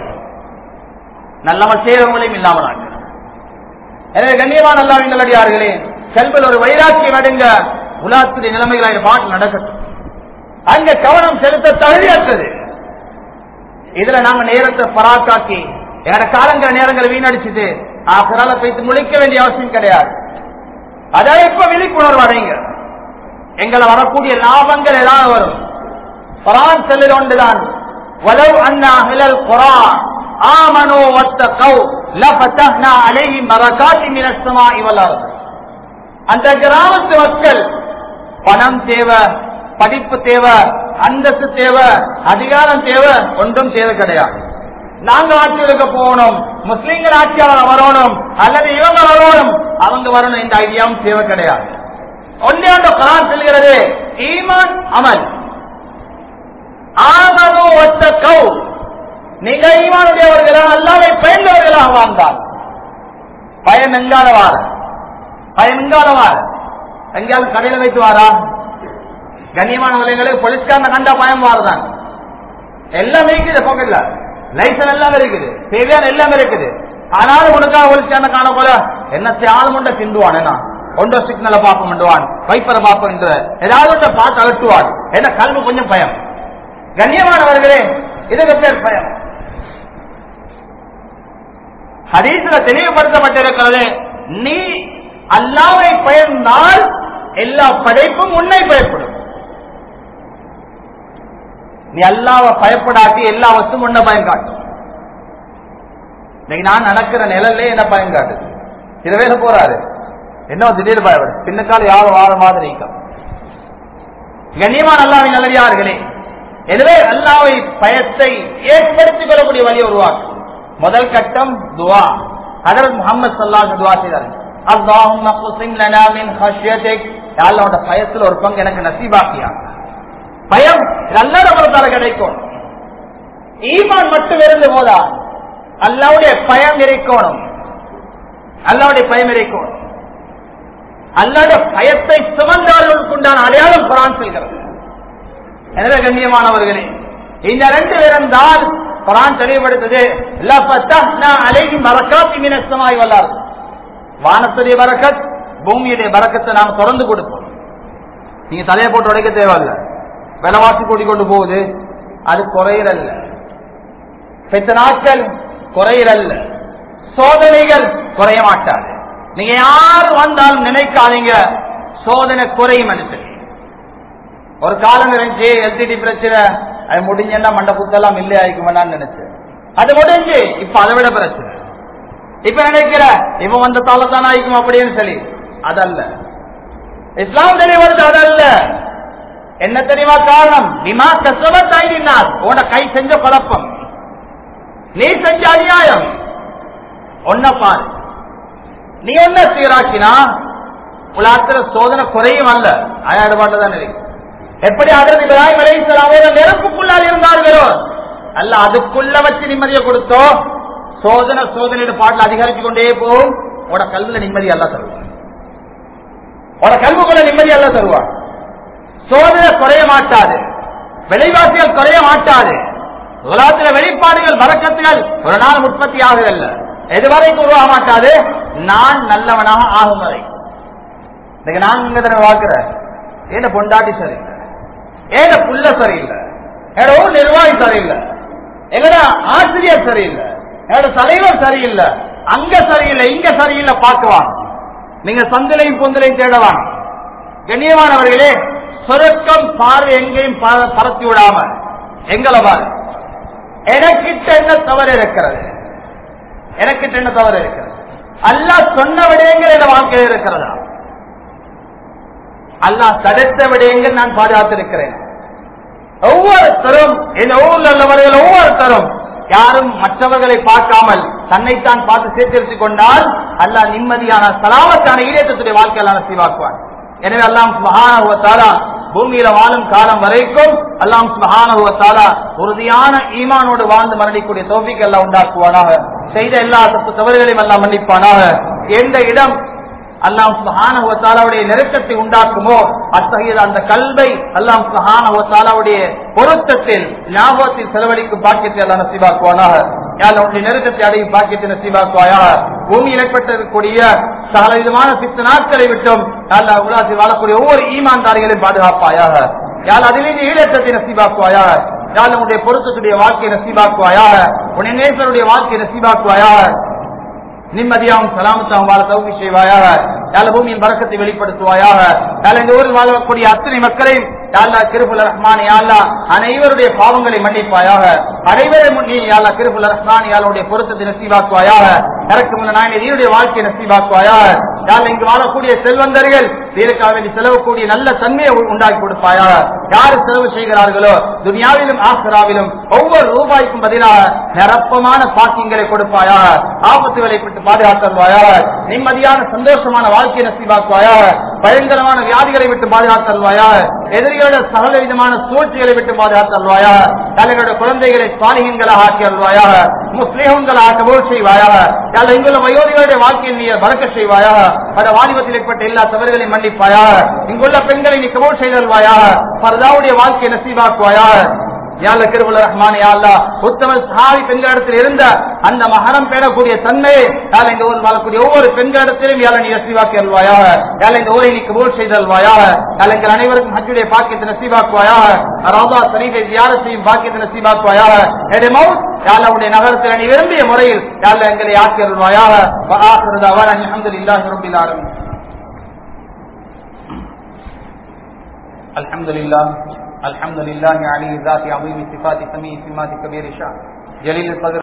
நல்லவர் செய்யறவங்களையும் இல்லாமல் எனவே கண்ணியமான அல்லாவின் நல்லடியார்களே செல்வல் ஒரு வைராக்கியம் அடைந்த உலாத்துடைய நிலைமைகளை பாட்டு நடக்கட்டும் அங்க கவனம் செலுத்த தகுதியற்றது இதுல நாங்க நேரத்தை பராக்காக்கி எங்கட காலங்கிற நேரங்களை வீணடிச்சுட்டு ஆசரால போய்த்து முழிக்க வேண்டிய அவசியம் கிடையாது அதான் இப்ப விழிப்புணர்வு அடைங்க எங்களை வரக்கூடிய லாபங்கள் ஏதாவது வரும் குரான் செல்லுது ஒன்றுதான் வலவ் அண்ணா ஹிலல் குரான் ஆமனோ வத்தகௌ லஃபதஹ்னா அலைஹிம் பரகாத்தி மினஸ் ஸமாஇ வல் அர்த் அந்த கிராமத்து மக்கள் பணம் தேவை படிப்பு தேவை அந்தஸ்து தேவை அதிகாரம் தேவை ஒன்றும் தேவை கிடையாது நாங்க ஆட்சிகளுக்கு போகணும் முஸ்லீம்கள் ஆட்சியாளர் வரணும் அல்லது இவங்க வரணும் அவங்க வரணும் இந்த ஐடியாவும் தேவை கிடையாது ஒன்னே ஒன்று குரான் சொல்கிறது ஈமான் அமல் ஆமனு ஒத்த கௌ நீங்க ஈமானுடையவர்களாக அல்லாவை பயந்தவர்களாக வாழ்ந்தால் பயம் எங்கால வார பயம் எங்கால வார எங்கேயாவது கடையில வைத்து வாரா கண்ணியமான விலைகளுக்கு போலீஸ்காரன் கண்டா பயம் வாரதான் எல்லாம் இருக்குது போகல லைசன் எல்லாம் இருக்குது தேவையான எல்லாம் இருக்குது ஆனாலும் உனக்காக போலீஸ்காரன் காண போல என்ன ஆள் முண்ட திண்டுவான் என்ன ஒன்றோ சிக்னலை பார்ப்போம் என்றுவான் வைப்பரை பார்ப்போம் என்று ஏதாவது ஒன்றை பார்த்து அகற்றுவான் என்ன கல்வி கொஞ்சம் பயம் கண்ணியமானவர்களே இதுக்கு பேர் பயம் ஹதீஸ்ல தெளிவுபடுத்தப்பட்டிருக்கிறது நீ அல்லாவை பயந்தால் எல்லா படைப்பும் உன்னை பயப்படும் நீ அல்லாவை பயப்படாட்டி எல்லா வசும் உன்னை பயம் காட்டும் இன்னைக்கு நான் நடக்கிற நிழல்ல என்ன பயம் காட்டுது சில பேர் போறாரு என்ன திடீர் பயப்படும் பின்னக்கால யாரும் வார மாதிரி நீக்கம் கண்ணியமான அல்லாவின் நல்லடியார்களே எனவே அல்லாவை பயத்தை ஏற்படுத்திக் கொள்ளக்கூடிய வழியை உருவாக்கும் முதல் கட்டம் துவா ஹதரத் முகமது சல்லாஹ் துவா செய்தார்கள் அல்லாஹும் பயத்தில் ஒரு பங்கு எனக்கு நசீபாக்கியா பயம் நல்ல நம்மளுக்காக கிடைக்கும் ஈமான் மட்டும் இருந்து போதா அல்லாவுடைய பயம் இருக்கணும் அல்லாவுடைய பயம் இருக்கணும் அல்லாத பயத்தை சுமந்தவர்களுக்கு உண்டான அடையாளம் குரான் செல்கிறது எனவே கண்ணியமானவர்களே இந்த ரெண்டு பேரும் தான் குரான் தெளிவுபடுத்தது அலையும் பறக்காத்தி மீனஸ்தமாய் வல்லார் வானத்துடைய பறக்கத் பூமியுடைய பறக்கத்தை நாம் தொடர்ந்து கொடுப்போம் நீங்க தலையை போட்டு உடைக்க தேவையில்ல விலைவாசி கூடி கொண்டு போகுது அது குறையிறல்ல பெற்ற நாட்கள் குறையிறல்ல சோதனைகள் குறைய மாட்டாது நீங்க யார் வந்தாலும் நினைக்காதீங்க சோதனை குறையும் சொல்லி ஒரு காலம் இருந்துச்சு எல்சிடி பிரச்சனை அது முடிஞ்சா மண்ட புத்தெல்லாம் இல்லை ஆயிக்குமென்னு நினைச்சேன் அது முடிஞ்சு இப்ப அதை விட பிரச்சனை இப்ப நினைக்கிற இவன் வந்த தாளத்தான் ஆயிக்கும் அப்படின்னு சொல்லி அதல்ல இஸ்லாம் தெளிவது அதல்ல என்ன தெரியுமா காரணம் நிமா கசவத்தாயினார் உன கை செஞ்ச குழப்பம் நீ செஞ்ச அநியாயம் ஒன்ன பாரு நீ என்ன சீராக்கினா உலகத்துல சோதனை குறையும் அல்ல அயாடுபாட்டு தான் இருக்கு எப்படி அதற்கு இப்ராஹிம் அலைஹிஸ்ஸலாம் நெருப்புக்குள்ளால் இருந்தார்களோ அல்ல அதுக்குள்ள வச்சு நிம்மதியை கொடுத்தோ சோதனை சோதனை பாட்டில் அதிகரிச்சு கொண்டே போகும் உட கல்வில நிம்மதி அல்ல தருவான் உட கல்விக்குள்ள நிம்மதி அல்ல தருவான் சோதனை குறைய மாட்டாது விலைவாசிகள் குறைய மாட்டாது உலகத்துல வெளிப்பாடுகள் வரக்கத்துகள் ஒரு நாள் உற்பத்தி ஆகுதல்ல எதுவரைக்கும் உருவாக மாட்டாது நான் நல்லவனாக ஆகும் வரை இன்னைக்கு நான் இங்க தானே வாக்குறேன் ஏன பொண்டாட்டி சரியில்லை ஏன புள்ள சரியில்லை என்னோட ஊர் நிர்வாகி சரியில்லை எங்கட ஆசிரியர் சரியில்லை என்னோட தலைவர் சரியில்லை அங்க சரியில்லை இங்க சரியில்லை பார்க்குவான் நீங்க சந்திலையும் பொந்திலையும் தேடவான் கண்ணியமானவர்களே சொருக்கம் பார்வை எங்கேயும் ப- பரத்தி விடாம எங்களை பாரு எனக்கிட்ட என்ன தவறு இருக்கிறது எனக்கிட்ட என்ன தவறு இருக்கிறது அல்லாஹ் சொன்ன விடயங்கள் என் வாழ்க்கையில் இருக்கிறதா அல்லாஹ் தடுத்த விடயங்கள் நான் பாதுகாத்திருக்கிறேன் ஒவ்வொருத்தரும் இந்த ஊர்ல உள்ளவர்கள் ஒவ்வொருத்தரும் யாரும் மற்றவர்களை பார்க்காமல் தன்னைத்தான் பார்த்து சேர்த்திருத்துக் கொண்டால் அல்லாஹ் நிம்மதியான சலாமத்தான ஈரேற்றத்துடைய வாழ்க்கையில் நசீவாக்குவான் எனவே அல்லாம் மகானகுவத்தாலா பூமியில வாழும் காலம் வரைக்கும் அல்லாம் மகானகுவத்தாலா உறுதியான ஈமானோடு வாழ்ந்து மரணிக்கூடிய தோப்பிக்கு எல்லாம் உண்டாக்குவானாக செய்த எல்லா தப்பு தவறுகளையும் எல்லாம் மன்னிப்பானாக எந்த இடம் அல்லாம் சுஹானுடைய நெருக்கத்தை உண்டாக்குமோ அத்தகைய அந்த கல்வை அல்லாம் சுஹானுடைய பொருத்தத்தில் ஞாபகத்தில் செலவழிக்கும் பாக்கியத்தை எல்லாம் நசீபாக்குவானாக யாழ் உன்னுடைய நெருக்கத்தை அடையும் பாக்கியத்தை நசீபாக்குவாயாக பூமியில் ஏற்பட்டிருக்கக்கூடிய சகல விதமான சித்து நாட்களை விட்டும் அல்ல உலகத்தில் வாழக்கூடிய ஒவ்வொரு ஈமான்தாரிகளையும் பாதுகாப்பாயாக யாழ் அதிலிருந்து ஈழத்தை நசீபாக்குவாயாக யாழ் உன்னுடைய பொருத்தத்துடைய வாழ்க்கையை நசீபாக்குவாயாக உன்னை நேசருடைய வாழ்க்கையை நசீபாக்குவாயாக நிம்மதியாகவும் சலாமத்தாகவும் வாழ தௌகி செய்வாயாக யாழ் பூமியின் பறக்கத்தை வெளிப்படுத்துவாயாக யாழ் இந்த ஊரில் வாழக்கூடிய அத்தனை மக்களையும் யாழ்லா கிருபுல் ரஹ்மான் யாழ்லா அனைவருடைய பாவங்களை மன்னிப்பாயாக அனைவரை முன்னே யாழ்லா கிருபுல் ரஹ்மான் யாளுடைய பொருத்தத்தை நசீவாக்குவாயாக இறக்கும் நாயனை வாழ்க்கையை நசீவாக்குவாயாக யாழ் இங்கு வாழக்கூடிய செல்வந்தர்கள் தீனுக்காக வேண்டி செலவுக்கூடிய நல்ல தன்மையை உண்டாக்கி கொடுப்பாயாக யாரு செலவு செய்கிறார்களோ துனியாவிலும் ஆசிராவிலும் ஒவ்வொரு ரூபாய்க்கும் பதிலாக நிரப்பமான பாக்கியங்களை கொடுப்பாயாக ஆபத்துகளை விட்டு பாதுகாத்தல்வாயாக நிம்மதியான சந்தோஷமான வாழ்க்கையை நசீவாக்குவாயாக பயங்கரமான வியாதிகளை விட்டு பாதுகாத்தல்வாயாக எதிரிகளோட சகல விதமான சூழ்ச்சிகளை விட்டு பாதுகாத்தல்வாயாக தலைவருடைய குழந்தைகளை சாலிகங்களாக ஆக்கி அல்வாயாக முஸ்லீம்களாக கபூல் செய்வாயாக யாழ் இங்குள்ள வயோதிகளுடைய வாழ்க்கையில் நீ பறக்க செய்வாயாக பல வாலிபத்தில் ஏற்பட்ட எல்லா தவறுகளையும் மன்னிப்பாயாக இங்குள்ள பெண்களை நீ கபூல் செய்தல்வாயாக பரதாவுடைய வாழ்க்கையை நசீவாக்குவாயாக யாழ கிருபுல ரஹ்மான் யாழ்லா உத்தம சாதி பெண்களிடத்தில் இருந்த அந்த மகரம் பெறக்கூடிய தன்மையை யாழ இந்த ஊரில் வாழக்கூடிய ஒவ்வொரு பெண்களிடத்திலும் யாழ நீ நசீவாக்கி அல்வாயாக யாழ இந்த ஊரை நீ கபூல் செய்தல்வாயாக யாழ எங்கள் அனைவருக்கும் ஹஜ்ஜுடைய பாக்கியத்தை நசீவாக்குவாயாக ராதா சரீஃபை தியார செய்யும் பாக்கியத்தை நசீவாக்குவாயாக எடை மவுத் யாழவுடைய நகரத்தில் நீ விரும்பிய முறையில் யாழ எங்களை ஆக்கி அல்வாயாக அலமதுல்லாஹி ரபில் ஆலமீன் الحمد لله الحمد لله علي ذات عظيم صفات سميع سمات كبير شان جليل القدر